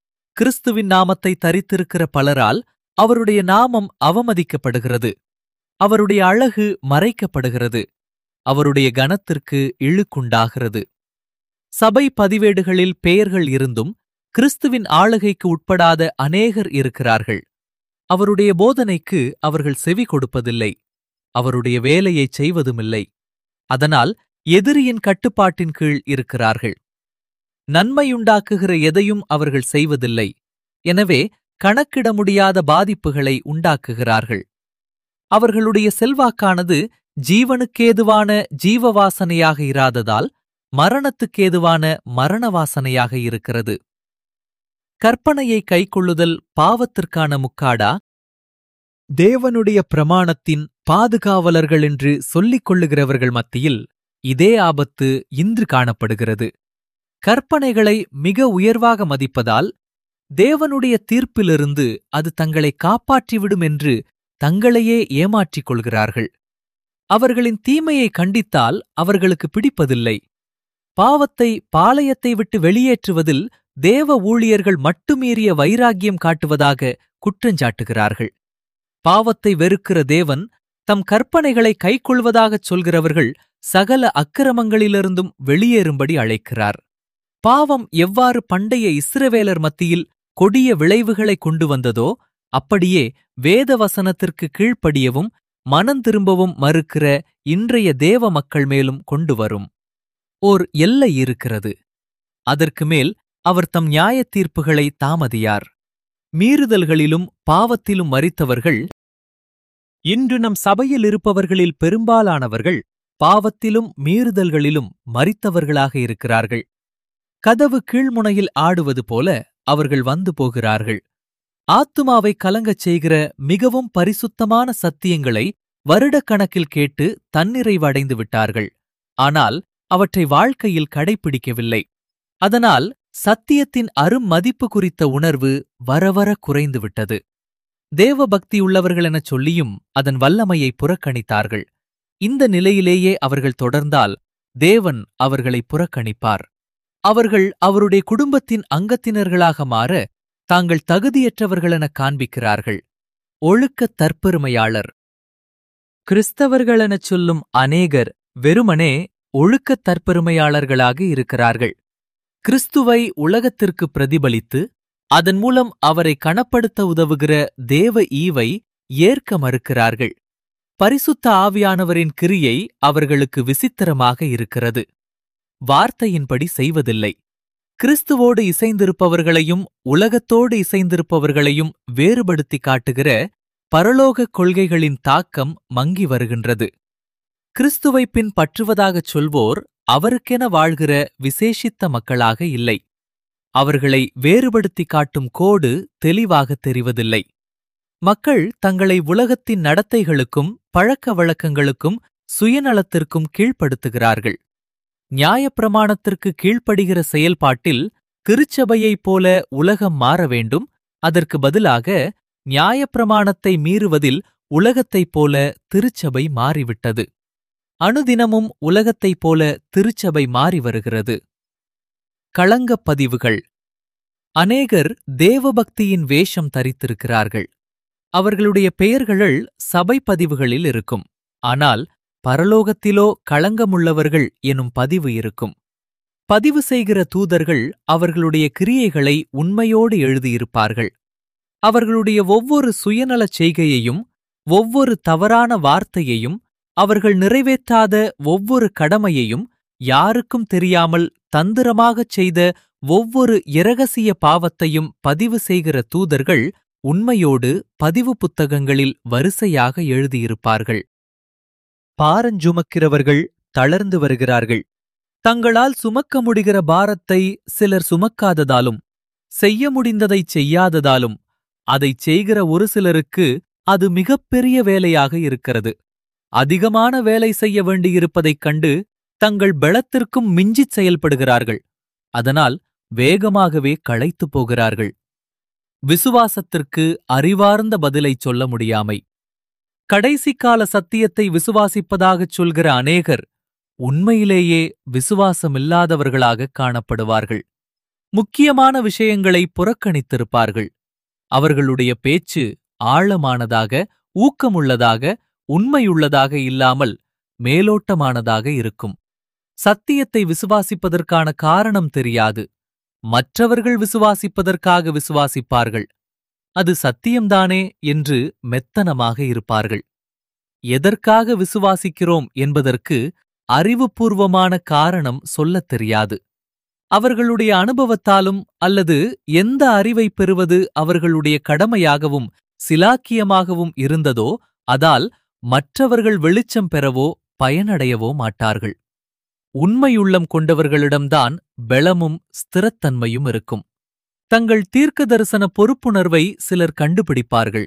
கிறிஸ்துவின் நாமத்தை தரித்திருக்கிற பலரால் அவருடைய நாமம் அவமதிக்கப்படுகிறது அவருடைய அழகு மறைக்கப்படுகிறது அவருடைய கனத்திற்கு இழுக்குண்டாகிறது சபை பதிவேடுகளில் பெயர்கள் இருந்தும் கிறிஸ்துவின் ஆளுகைக்கு உட்படாத அநேகர் இருக்கிறார்கள் அவருடைய போதனைக்கு அவர்கள் செவி கொடுப்பதில்லை அவருடைய வேலையைச் செய்வதுமில்லை அதனால் எதிரியின் கட்டுப்பாட்டின் கீழ் இருக்கிறார்கள் நன்மையுண்டாக்குகிற எதையும் அவர்கள் செய்வதில்லை எனவே கணக்கிட முடியாத பாதிப்புகளை உண்டாக்குகிறார்கள் அவர்களுடைய செல்வாக்கானது ஜீவனுக்கேதுவான ஜீவவாசனையாக இராததால் மரணத்துக்கேதுவான மரண வாசனையாக இருக்கிறது கற்பனையை கைக்கொள்ளுதல் பாவத்திற்கான முக்காடா தேவனுடைய பிரமாணத்தின் பாதுகாவலர்கள் என்று சொல்லிக் கொள்ளுகிறவர்கள் மத்தியில் இதே ஆபத்து இன்று காணப்படுகிறது கற்பனைகளை மிக உயர்வாக மதிப்பதால் தேவனுடைய தீர்ப்பிலிருந்து அது தங்களை காப்பாற்றிவிடும் என்று தங்களையே ஏமாற்றிக் கொள்கிறார்கள் அவர்களின் தீமையை கண்டித்தால் அவர்களுக்கு பிடிப்பதில்லை பாவத்தை பாளையத்தை விட்டு வெளியேற்றுவதில் தேவ ஊழியர்கள் மட்டுமீறிய வைராக்கியம் காட்டுவதாக குற்றஞ்சாட்டுகிறார்கள் பாவத்தை வெறுக்கிற தேவன் தம் கற்பனைகளை கைக்கொள்வதாகச் சொல்கிறவர்கள் சகல அக்கிரமங்களிலிருந்தும் வெளியேறும்படி அழைக்கிறார் பாவம் எவ்வாறு பண்டைய இஸ்ரவேலர் மத்தியில் கொடிய விளைவுகளை கொண்டு வந்ததோ அப்படியே வேத வசனத்திற்கு கீழ்ப்படியவும் மனந்திரும்பவும் மறுக்கிற இன்றைய தேவ மக்கள் மேலும் கொண்டு வரும் ஓர் எல்லை இருக்கிறது அதற்கு மேல் அவர் தம் நியாயத் தீர்ப்புகளை தாமதியார் மீறுதல்களிலும் பாவத்திலும் மறித்தவர்கள் இன்று நம் சபையில் இருப்பவர்களில் பெரும்பாலானவர்கள் பாவத்திலும் மீறுதல்களிலும் மறித்தவர்களாக இருக்கிறார்கள் கதவு கீழ்முனையில் ஆடுவது போல அவர்கள் வந்து போகிறார்கள் ஆத்துமாவை கலங்கச் செய்கிற மிகவும் பரிசுத்தமான சத்தியங்களை வருடக்கணக்கில் கேட்டு தன்னிறைவடைந்து விட்டார்கள் ஆனால் அவற்றை வாழ்க்கையில் கடைப்பிடிக்கவில்லை அதனால் சத்தியத்தின் அரும் மதிப்பு குறித்த உணர்வு வரவர குறைந்துவிட்டது தேவபக்தியுள்ளவர்கள் எனச் சொல்லியும் அதன் வல்லமையை புறக்கணித்தார்கள் இந்த நிலையிலேயே அவர்கள் தொடர்ந்தால் தேவன் அவர்களை புறக்கணிப்பார் அவர்கள் அவருடைய குடும்பத்தின் அங்கத்தினர்களாக மாற தாங்கள் தகுதியற்றவர்களென காண்பிக்கிறார்கள் ஒழுக்கத் தற்பெருமையாளர் கிறிஸ்தவர்களெனச் சொல்லும் அநேகர் வெறுமனே ஒழுக்கத் தற்பெருமையாளர்களாக இருக்கிறார்கள் கிறிஸ்துவை உலகத்திற்கு பிரதிபலித்து அதன் மூலம் அவரை கணப்படுத்த உதவுகிற தேவ ஈவை ஏற்க மறுக்கிறார்கள் பரிசுத்த ஆவியானவரின் கிரியை அவர்களுக்கு விசித்திரமாக இருக்கிறது வார்த்தையின்படி செய்வதில்லை கிறிஸ்துவோடு இசைந்திருப்பவர்களையும் உலகத்தோடு இசைந்திருப்பவர்களையும் வேறுபடுத்தி காட்டுகிற பரலோகக் கொள்கைகளின் தாக்கம் மங்கி வருகின்றது கிறிஸ்துவை பின் பற்றுவதாகச் சொல்வோர் அவருக்கென வாழ்கிற விசேஷித்த மக்களாக இல்லை அவர்களை வேறுபடுத்தி காட்டும் கோடு தெளிவாக தெரிவதில்லை மக்கள் தங்களை உலகத்தின் நடத்தைகளுக்கும் பழக்க வழக்கங்களுக்கும் சுயநலத்திற்கும் கீழ்ப்படுத்துகிறார்கள் நியாயப்பிரமாணத்திற்கு கீழ்ப்படுகிற செயல்பாட்டில் திருச்சபையைப் போல உலகம் மாற வேண்டும் அதற்கு பதிலாக நியாயப்பிரமாணத்தை மீறுவதில் உலகத்தைப் போல திருச்சபை மாறிவிட்டது அனுதினமும் உலகத்தைப் போல திருச்சபை மாறி வருகிறது களங்கப் பதிவுகள் அநேகர் தேவபக்தியின் வேஷம் தரித்திருக்கிறார்கள் அவர்களுடைய பெயர்கள் சபை பதிவுகளில் இருக்கும் ஆனால் பரலோகத்திலோ களங்கமுள்ளவர்கள் எனும் பதிவு இருக்கும் பதிவு செய்கிற தூதர்கள் அவர்களுடைய கிரியைகளை உண்மையோடு எழுதியிருப்பார்கள் அவர்களுடைய ஒவ்வொரு சுயநலச் செய்கையையும் ஒவ்வொரு தவறான வார்த்தையையும் அவர்கள் நிறைவேற்றாத ஒவ்வொரு கடமையையும் யாருக்கும் தெரியாமல் தந்திரமாகச் செய்த ஒவ்வொரு இரகசிய பாவத்தையும் பதிவு செய்கிற தூதர்கள் உண்மையோடு பதிவு புத்தகங்களில் வரிசையாக எழுதியிருப்பார்கள் பாரஞ்சுமக்கிறவர்கள் தளர்ந்து வருகிறார்கள் தங்களால் சுமக்க முடிகிற பாரத்தை சிலர் சுமக்காததாலும் செய்ய முடிந்ததைச் செய்யாததாலும் அதைச் செய்கிற ஒரு சிலருக்கு அது மிகப்பெரிய வேலையாக இருக்கிறது அதிகமான வேலை செய்ய வேண்டியிருப்பதைக் கண்டு தங்கள் பெளத்திற்கும் மிஞ்சிச் செயல்படுகிறார்கள் அதனால் வேகமாகவே களைத்துப் போகிறார்கள் விசுவாசத்திற்கு அறிவார்ந்த பதிலைச் சொல்ல முடியாமை கடைசிக்கால சத்தியத்தை விசுவாசிப்பதாகச் சொல்கிற அநேகர் உண்மையிலேயே விசுவாசமில்லாதவர்களாகக் காணப்படுவார்கள் முக்கியமான விஷயங்களை புறக்கணித்திருப்பார்கள் அவர்களுடைய பேச்சு ஆழமானதாக ஊக்கமுள்ளதாக உண்மையுள்ளதாக இல்லாமல் மேலோட்டமானதாக இருக்கும் சத்தியத்தை விசுவாசிப்பதற்கான காரணம் தெரியாது மற்றவர்கள் விசுவாசிப்பதற்காக விசுவாசிப்பார்கள் அது சத்தியம்தானே என்று மெத்தனமாக இருப்பார்கள் எதற்காக விசுவாசிக்கிறோம் என்பதற்கு அறிவுபூர்வமான காரணம் சொல்லத் தெரியாது அவர்களுடைய அனுபவத்தாலும் அல்லது எந்த அறிவை பெறுவது அவர்களுடைய கடமையாகவும் சிலாக்கியமாகவும் இருந்ததோ அதால் மற்றவர்கள் வெளிச்சம் பெறவோ பயனடையவோ மாட்டார்கள் உண்மையுள்ளம் கொண்டவர்களிடம்தான் பெளமும் ஸ்திரத்தன்மையும் இருக்கும் தங்கள் தீர்க்க தரிசன பொறுப்புணர்வை சிலர் கண்டுபிடிப்பார்கள்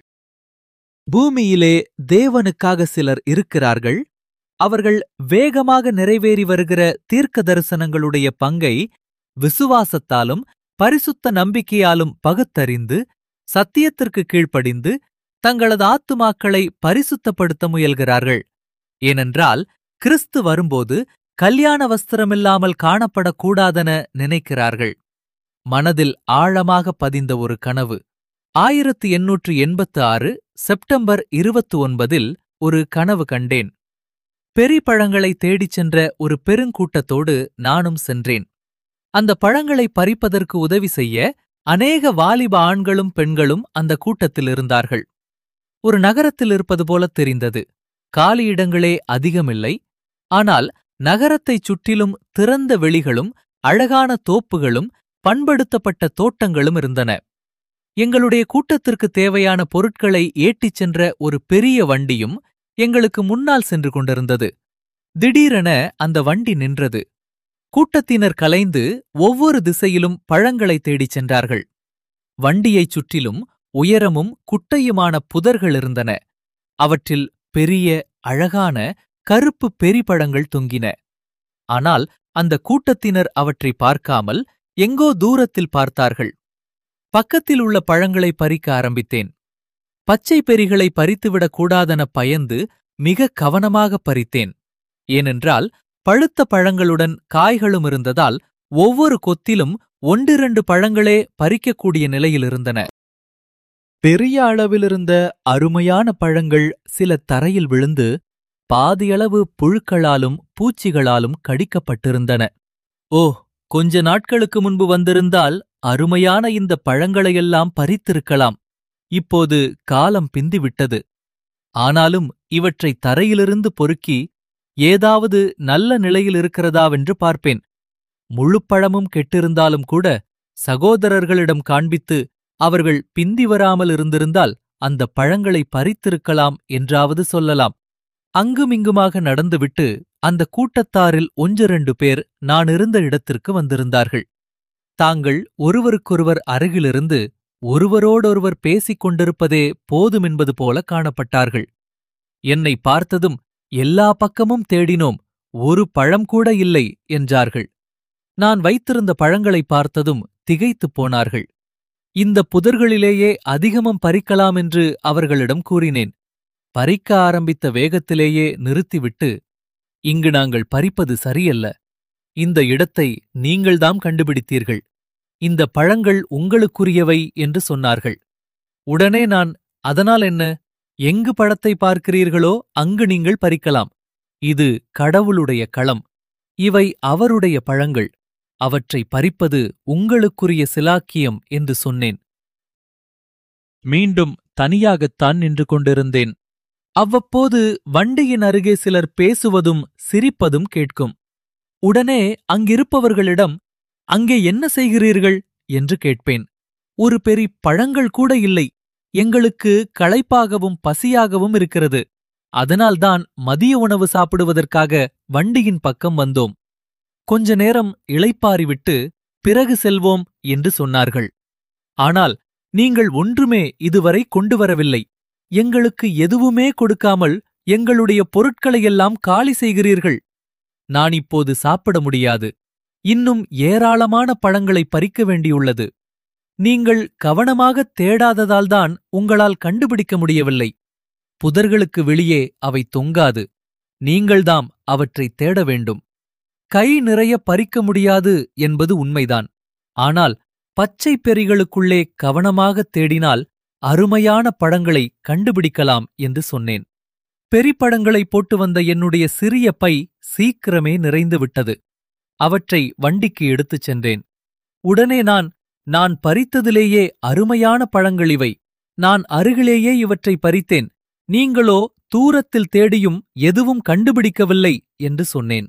பூமியிலே தேவனுக்காக சிலர் இருக்கிறார்கள் அவர்கள் வேகமாக நிறைவேறி வருகிற தீர்க்க தரிசனங்களுடைய பங்கை விசுவாசத்தாலும் பரிசுத்த நம்பிக்கையாலும் பகுத்தறிந்து சத்தியத்திற்கு கீழ்ப்படிந்து தங்களது ஆத்துமாக்களை பரிசுத்தப்படுத்த முயல்கிறார்கள் ஏனென்றால் கிறிஸ்து வரும்போது கல்யாண வஸ்திரமில்லாமல் காணப்படக்கூடாதென நினைக்கிறார்கள் மனதில் ஆழமாக பதிந்த ஒரு கனவு ஆயிரத்து எண்ணூற்று எண்பத்து ஆறு செப்டம்பர் இருபத்து ஒன்பதில் ஒரு கனவு கண்டேன் பெரி பழங்களை தேடிச் சென்ற ஒரு பெருங்கூட்டத்தோடு நானும் சென்றேன் அந்த பழங்களை பறிப்பதற்கு உதவி செய்ய அநேக வாலிப ஆண்களும் பெண்களும் அந்த கூட்டத்தில் இருந்தார்கள் ஒரு நகரத்தில் இருப்பது போல தெரிந்தது காலியிடங்களே அதிகமில்லை ஆனால் நகரத்தைச் சுற்றிலும் திறந்த வெளிகளும் அழகான தோப்புகளும் பண்படுத்தப்பட்ட தோட்டங்களும் இருந்தன எங்களுடைய கூட்டத்திற்கு தேவையான பொருட்களை ஏற்றிச் சென்ற ஒரு பெரிய வண்டியும் எங்களுக்கு முன்னால் சென்று கொண்டிருந்தது திடீரென அந்த வண்டி நின்றது கூட்டத்தினர் கலைந்து ஒவ்வொரு திசையிலும் பழங்களை தேடிச் சென்றார்கள் வண்டியைச் சுற்றிலும் உயரமும் குட்டையுமான புதர்கள் இருந்தன அவற்றில் பெரிய அழகான கருப்பு பெரிபழங்கள் தொங்கின ஆனால் அந்த கூட்டத்தினர் அவற்றை பார்க்காமல் எங்கோ தூரத்தில் பார்த்தார்கள் பக்கத்தில் உள்ள பழங்களை பறிக்க ஆரம்பித்தேன் பச்சை பெரிகளை பறித்துவிடக் கூடாதென பயந்து மிக கவனமாக பறித்தேன் ஏனென்றால் பழுத்த பழங்களுடன் காய்களும் இருந்ததால் ஒவ்வொரு கொத்திலும் ஒன்றிரண்டு பழங்களே பறிக்கக்கூடிய நிலையில் இருந்தன பெரிய அளவிலிருந்த அருமையான பழங்கள் சில தரையில் விழுந்து பாதியளவு புழுக்களாலும் பூச்சிகளாலும் கடிக்கப்பட்டிருந்தன ஓ கொஞ்ச நாட்களுக்கு முன்பு வந்திருந்தால் அருமையான இந்த பழங்களையெல்லாம் பறித்திருக்கலாம் இப்போது காலம் பிந்திவிட்டது ஆனாலும் இவற்றை தரையிலிருந்து பொறுக்கி ஏதாவது நல்ல நிலையில் இருக்கிறதாவென்று பார்ப்பேன் முழுப்பழமும் கெட்டிருந்தாலும் கூட சகோதரர்களிடம் காண்பித்து அவர்கள் பிந்தி வராமல் இருந்திருந்தால் அந்த பழங்களை பறித்திருக்கலாம் என்றாவது சொல்லலாம் அங்குமிங்குமாக நடந்துவிட்டு அந்த கூட்டத்தாரில் ஒன்றிரண்டு பேர் நான் இருந்த இடத்திற்கு வந்திருந்தார்கள் தாங்கள் ஒருவருக்கொருவர் அருகிலிருந்து ஒருவரோடொருவர் பேசிக் கொண்டிருப்பதே போதுமென்பது போல காணப்பட்டார்கள் என்னை பார்த்ததும் எல்லா பக்கமும் தேடினோம் ஒரு பழம் கூட இல்லை என்றார்கள் நான் வைத்திருந்த பழங்களை பார்த்ததும் திகைத்துப் போனார்கள் இந்த புதர்களிலேயே அதிகமும் பறிக்கலாம் என்று அவர்களிடம் கூறினேன் பறிக்க ஆரம்பித்த வேகத்திலேயே நிறுத்திவிட்டு இங்கு நாங்கள் பறிப்பது சரியல்ல இந்த இடத்தை நீங்கள்தாம் கண்டுபிடித்தீர்கள் இந்த பழங்கள் உங்களுக்குரியவை என்று சொன்னார்கள் உடனே நான் அதனால் என்ன எங்கு பழத்தை பார்க்கிறீர்களோ அங்கு நீங்கள் பறிக்கலாம் இது கடவுளுடைய களம் இவை அவருடைய பழங்கள் அவற்றை பறிப்பது உங்களுக்குரிய சிலாக்கியம் என்று சொன்னேன் மீண்டும் தனியாகத்தான் நின்று கொண்டிருந்தேன் அவ்வப்போது வண்டியின் அருகே சிலர் பேசுவதும் சிரிப்பதும் கேட்கும் உடனே அங்கிருப்பவர்களிடம் அங்கே என்ன செய்கிறீர்கள் என்று கேட்பேன் ஒரு பெரி பழங்கள் கூட இல்லை எங்களுக்கு களைப்பாகவும் பசியாகவும் இருக்கிறது அதனால்தான் மதிய உணவு சாப்பிடுவதற்காக வண்டியின் பக்கம் வந்தோம் கொஞ்ச நேரம் இளைப்பாறிவிட்டு பிறகு செல்வோம் என்று சொன்னார்கள் ஆனால் நீங்கள் ஒன்றுமே இதுவரை கொண்டு வரவில்லை எங்களுக்கு எதுவுமே கொடுக்காமல் எங்களுடைய பொருட்களையெல்லாம் காலி செய்கிறீர்கள் நான் இப்போது சாப்பிட முடியாது இன்னும் ஏராளமான பழங்களை பறிக்க வேண்டியுள்ளது நீங்கள் கவனமாகத் தேடாததால்தான் உங்களால் கண்டுபிடிக்க முடியவில்லை புதர்களுக்கு வெளியே அவை தொங்காது நீங்கள்தாம் அவற்றைத் தேட வேண்டும் கை நிறைய பறிக்க முடியாது என்பது உண்மைதான் ஆனால் பச்சை பெரிகளுக்குள்ளே கவனமாகத் தேடினால் அருமையான பழங்களை கண்டுபிடிக்கலாம் என்று சொன்னேன் பெரிப்பழங்களை போட்டு வந்த என்னுடைய சிறிய பை சீக்கிரமே நிறைந்து விட்டது அவற்றை வண்டிக்கு எடுத்துச் சென்றேன் உடனே நான் நான் பறித்ததிலேயே அருமையான பழங்கள் இவை நான் அருகிலேயே இவற்றை பறித்தேன் நீங்களோ தூரத்தில் தேடியும் எதுவும் கண்டுபிடிக்கவில்லை என்று சொன்னேன்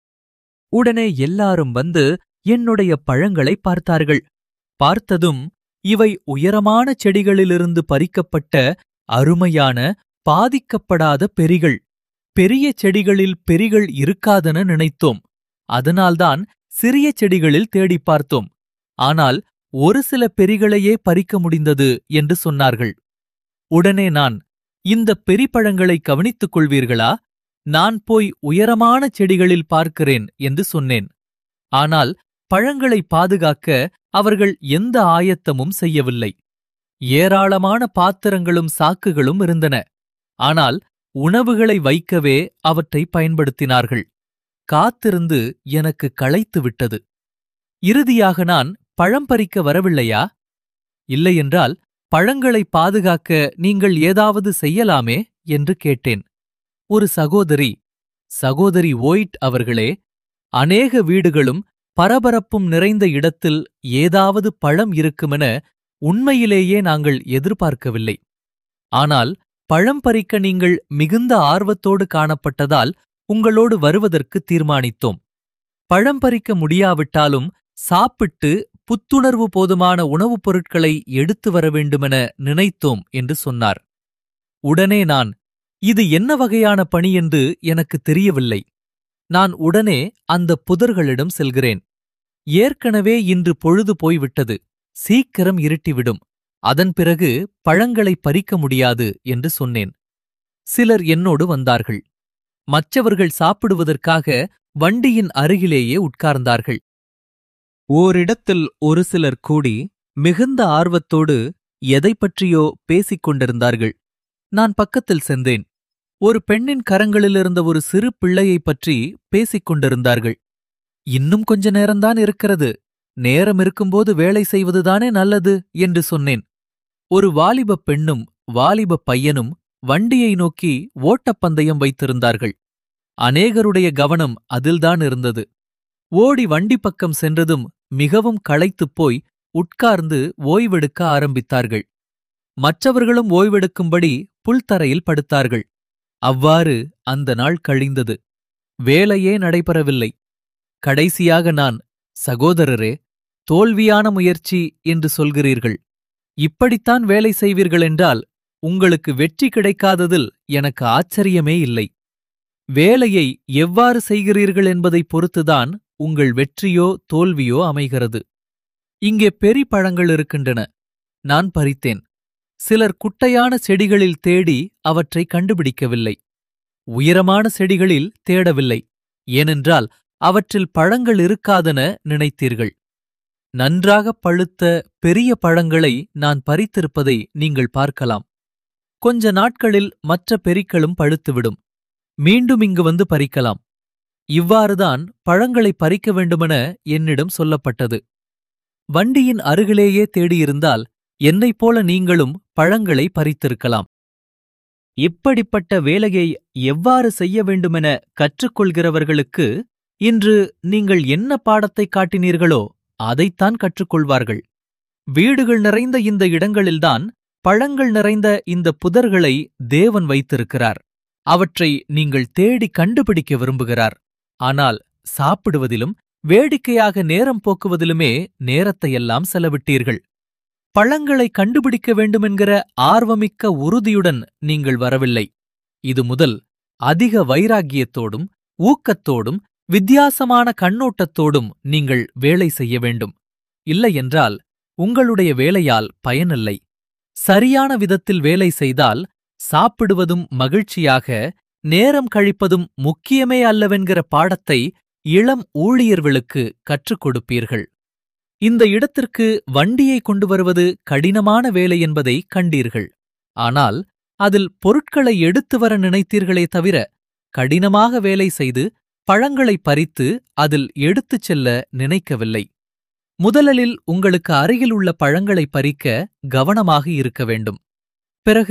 உடனே எல்லாரும் வந்து என்னுடைய பழங்களை பார்த்தார்கள் பார்த்ததும் இவை உயரமான செடிகளிலிருந்து பறிக்கப்பட்ட அருமையான பாதிக்கப்படாத பெரிகள் பெரிய செடிகளில் பெரிகள் இருக்காதென நினைத்தோம் அதனால்தான் சிறிய செடிகளில் தேடிப் பார்த்தோம் ஆனால் ஒரு சில பெரிகளையே பறிக்க முடிந்தது என்று சொன்னார்கள் உடனே நான் இந்த பெரிப்பழங்களை கவனித்துக் கொள்வீர்களா நான் போய் உயரமான செடிகளில் பார்க்கிறேன் என்று சொன்னேன் ஆனால் பழங்களை பாதுகாக்க அவர்கள் எந்த ஆயத்தமும் செய்யவில்லை ஏராளமான பாத்திரங்களும் சாக்குகளும் இருந்தன ஆனால் உணவுகளை வைக்கவே அவற்றை பயன்படுத்தினார்கள் காத்திருந்து எனக்கு களைத்து விட்டது இறுதியாக நான் பழம் பறிக்க வரவில்லையா இல்லையென்றால் பழங்களை பாதுகாக்க நீங்கள் ஏதாவது செய்யலாமே என்று கேட்டேன் ஒரு சகோதரி சகோதரி ஓயிட் அவர்களே அநேக வீடுகளும் பரபரப்பும் நிறைந்த இடத்தில் ஏதாவது பழம் இருக்குமென உண்மையிலேயே நாங்கள் எதிர்பார்க்கவில்லை ஆனால் பழம் பறிக்க நீங்கள் மிகுந்த ஆர்வத்தோடு காணப்பட்டதால் உங்களோடு வருவதற்கு தீர்மானித்தோம் பழம் பறிக்க முடியாவிட்டாலும் சாப்பிட்டு புத்துணர்வு போதுமான உணவுப் பொருட்களை எடுத்து வர வேண்டுமென நினைத்தோம் என்று சொன்னார் உடனே நான் இது என்ன வகையான பணி என்று எனக்கு தெரியவில்லை நான் உடனே அந்த புதர்களிடம் செல்கிறேன் ஏற்கனவே இன்று பொழுது போய்விட்டது சீக்கிரம் இருட்டிவிடும் அதன் பிறகு பழங்களை பறிக்க முடியாது என்று சொன்னேன் சிலர் என்னோடு வந்தார்கள் மற்றவர்கள் சாப்பிடுவதற்காக வண்டியின் அருகிலேயே உட்கார்ந்தார்கள் ஓரிடத்தில் ஒரு சிலர் கூடி மிகுந்த ஆர்வத்தோடு எதை பற்றியோ பேசிக் கொண்டிருந்தார்கள் நான் பக்கத்தில் சென்றேன் ஒரு பெண்ணின் கரங்களிலிருந்த ஒரு சிறு பிள்ளையைப் பற்றி பேசிக் கொண்டிருந்தார்கள் இன்னும் கொஞ்ச நேரம்தான் இருக்கிறது நேரம் இருக்கும்போது வேலை செய்வதுதானே நல்லது என்று சொன்னேன் ஒரு வாலிபப் பெண்ணும் வாலிபப் பையனும் வண்டியை நோக்கி ஓட்டப்பந்தயம் வைத்திருந்தார்கள் அநேகருடைய கவனம் அதில்தான் இருந்தது ஓடி வண்டி பக்கம் சென்றதும் மிகவும் களைத்துப் போய் உட்கார்ந்து ஓய்வெடுக்க ஆரம்பித்தார்கள் மற்றவர்களும் ஓய்வெடுக்கும்படி புல்தரையில் படுத்தார்கள் அவ்வாறு அந்த நாள் கழிந்தது வேலையே நடைபெறவில்லை கடைசியாக நான் சகோதரரே தோல்வியான முயற்சி என்று சொல்கிறீர்கள் இப்படித்தான் வேலை செய்வீர்கள் என்றால் உங்களுக்கு வெற்றி கிடைக்காததில் எனக்கு ஆச்சரியமே இல்லை வேலையை எவ்வாறு செய்கிறீர்கள் என்பதைப் பொறுத்துதான் உங்கள் வெற்றியோ தோல்வியோ அமைகிறது இங்கே பெரி பழங்கள் இருக்கின்றன நான் பறித்தேன் சிலர் குட்டையான செடிகளில் தேடி அவற்றை கண்டுபிடிக்கவில்லை உயரமான செடிகளில் தேடவில்லை ஏனென்றால் அவற்றில் பழங்கள் இருக்காதென நினைத்தீர்கள் நன்றாகப் பழுத்த பெரிய பழங்களை நான் பறித்திருப்பதை நீங்கள் பார்க்கலாம் கொஞ்ச நாட்களில் மற்ற பெரிக்களும் பழுத்துவிடும் மீண்டும் இங்கு வந்து பறிக்கலாம் இவ்வாறுதான் பழங்களை பறிக்க வேண்டுமென என்னிடம் சொல்லப்பட்டது வண்டியின் அருகிலேயே தேடியிருந்தால் என்னைப் போல நீங்களும் பழங்களை பறித்திருக்கலாம் இப்படிப்பட்ட வேலையை எவ்வாறு செய்ய வேண்டுமென கற்றுக்கொள்கிறவர்களுக்கு இன்று நீங்கள் என்ன பாடத்தை காட்டினீர்களோ அதைத்தான் கற்றுக்கொள்வார்கள் வீடுகள் நிறைந்த இந்த இடங்களில்தான் பழங்கள் நிறைந்த இந்த புதர்களை தேவன் வைத்திருக்கிறார் அவற்றை நீங்கள் தேடி கண்டுபிடிக்க விரும்புகிறார் ஆனால் சாப்பிடுவதிலும் வேடிக்கையாக நேரம் போக்குவதிலுமே நேரத்தையெல்லாம் செலவிட்டீர்கள் பழங்களை கண்டுபிடிக்க வேண்டுமென்கிற ஆர்வமிக்க உறுதியுடன் நீங்கள் வரவில்லை இது முதல் அதிக வைராக்கியத்தோடும் ஊக்கத்தோடும் வித்தியாசமான கண்ணோட்டத்தோடும் நீங்கள் வேலை செய்ய வேண்டும் இல்லையென்றால் உங்களுடைய வேலையால் பயனில்லை சரியான விதத்தில் வேலை செய்தால் சாப்பிடுவதும் மகிழ்ச்சியாக நேரம் கழிப்பதும் முக்கியமே அல்லவென்கிற பாடத்தை இளம் ஊழியர்களுக்கு கற்றுக் கொடுப்பீர்கள் இந்த இடத்திற்கு வண்டியை கொண்டு வருவது கடினமான வேலை என்பதை கண்டீர்கள் ஆனால் அதில் பொருட்களை எடுத்து வர நினைத்தீர்களே தவிர கடினமாக வேலை செய்து பழங்களை பறித்து அதில் எடுத்துச் செல்ல நினைக்கவில்லை முதலில் உங்களுக்கு அருகில் உள்ள பழங்களை பறிக்க கவனமாக இருக்க வேண்டும் பிறகு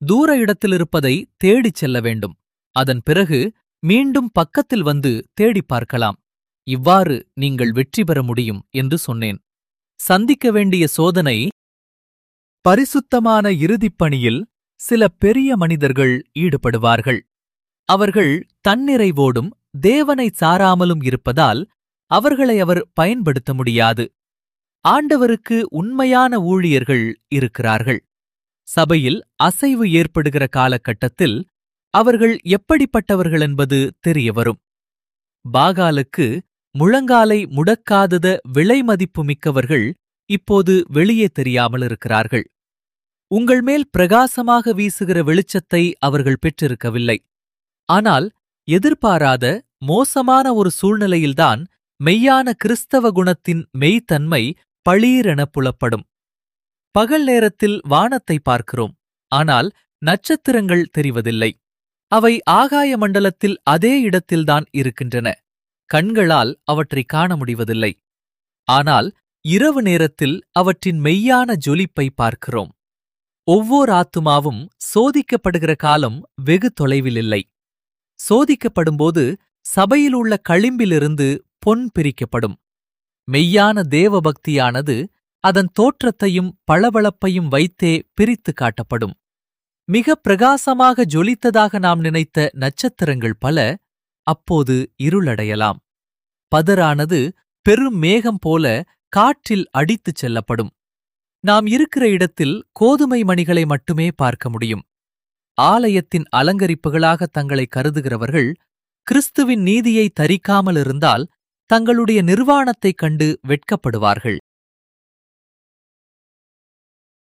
தூர இடத்திலிருப்பதை தேடிச் செல்ல வேண்டும் அதன் பிறகு மீண்டும் பக்கத்தில் வந்து தேடிப் பார்க்கலாம் இவ்வாறு நீங்கள் வெற்றி பெற முடியும் என்று சொன்னேன் சந்திக்க வேண்டிய சோதனை பரிசுத்தமான இறுதிப் பணியில் சில பெரிய மனிதர்கள் ஈடுபடுவார்கள் அவர்கள் தன்னிறைவோடும் தேவனை சாராமலும் இருப்பதால் அவர்களை அவர் பயன்படுத்த முடியாது ஆண்டவருக்கு உண்மையான ஊழியர்கள் இருக்கிறார்கள் சபையில் அசைவு ஏற்படுகிற காலகட்டத்தில் அவர்கள் எப்படிப்பட்டவர்கள் என்பது தெரியவரும் பாகாலுக்கு முழங்காலை முடக்காதத விலைமதிப்பு மிக்கவர்கள் இப்போது வெளியே தெரியாமல் இருக்கிறார்கள் உங்கள் மேல் பிரகாசமாக வீசுகிற வெளிச்சத்தை அவர்கள் பெற்றிருக்கவில்லை ஆனால் எதிர்பாராத மோசமான ஒரு சூழ்நிலையில்தான் மெய்யான கிறிஸ்தவ குணத்தின் மெய்த்தன்மை பளீரென புலப்படும் பகல் நேரத்தில் வானத்தை பார்க்கிறோம் ஆனால் நட்சத்திரங்கள் தெரிவதில்லை அவை ஆகாய மண்டலத்தில் அதே இடத்தில்தான் இருக்கின்றன கண்களால் அவற்றை காண முடிவதில்லை ஆனால் இரவு நேரத்தில் அவற்றின் மெய்யான ஜொலிப்பை பார்க்கிறோம் ஒவ்வொரு ஆத்துமாவும் சோதிக்கப்படுகிற காலம் வெகு தொலைவில் இல்லை சோதிக்கப்படும்போது சபையில் உள்ள களிம்பிலிருந்து பொன் பிரிக்கப்படும் மெய்யான தேவபக்தியானது அதன் தோற்றத்தையும் பளபளப்பையும் வைத்தே பிரித்து காட்டப்படும் மிக பிரகாசமாக ஜொலித்ததாக நாம் நினைத்த நட்சத்திரங்கள் பல அப்போது இருளடையலாம் பதரானது பெரும் மேகம் போல காற்றில் அடித்துச் செல்லப்படும் நாம் இருக்கிற இடத்தில் கோதுமை மணிகளை மட்டுமே பார்க்க முடியும் ஆலயத்தின் அலங்கரிப்புகளாக தங்களை கருதுகிறவர்கள் கிறிஸ்துவின் நீதியை தரிக்காமல் இருந்தால் தங்களுடைய நிர்வாணத்தைக் கண்டு வெட்கப்படுவார்கள்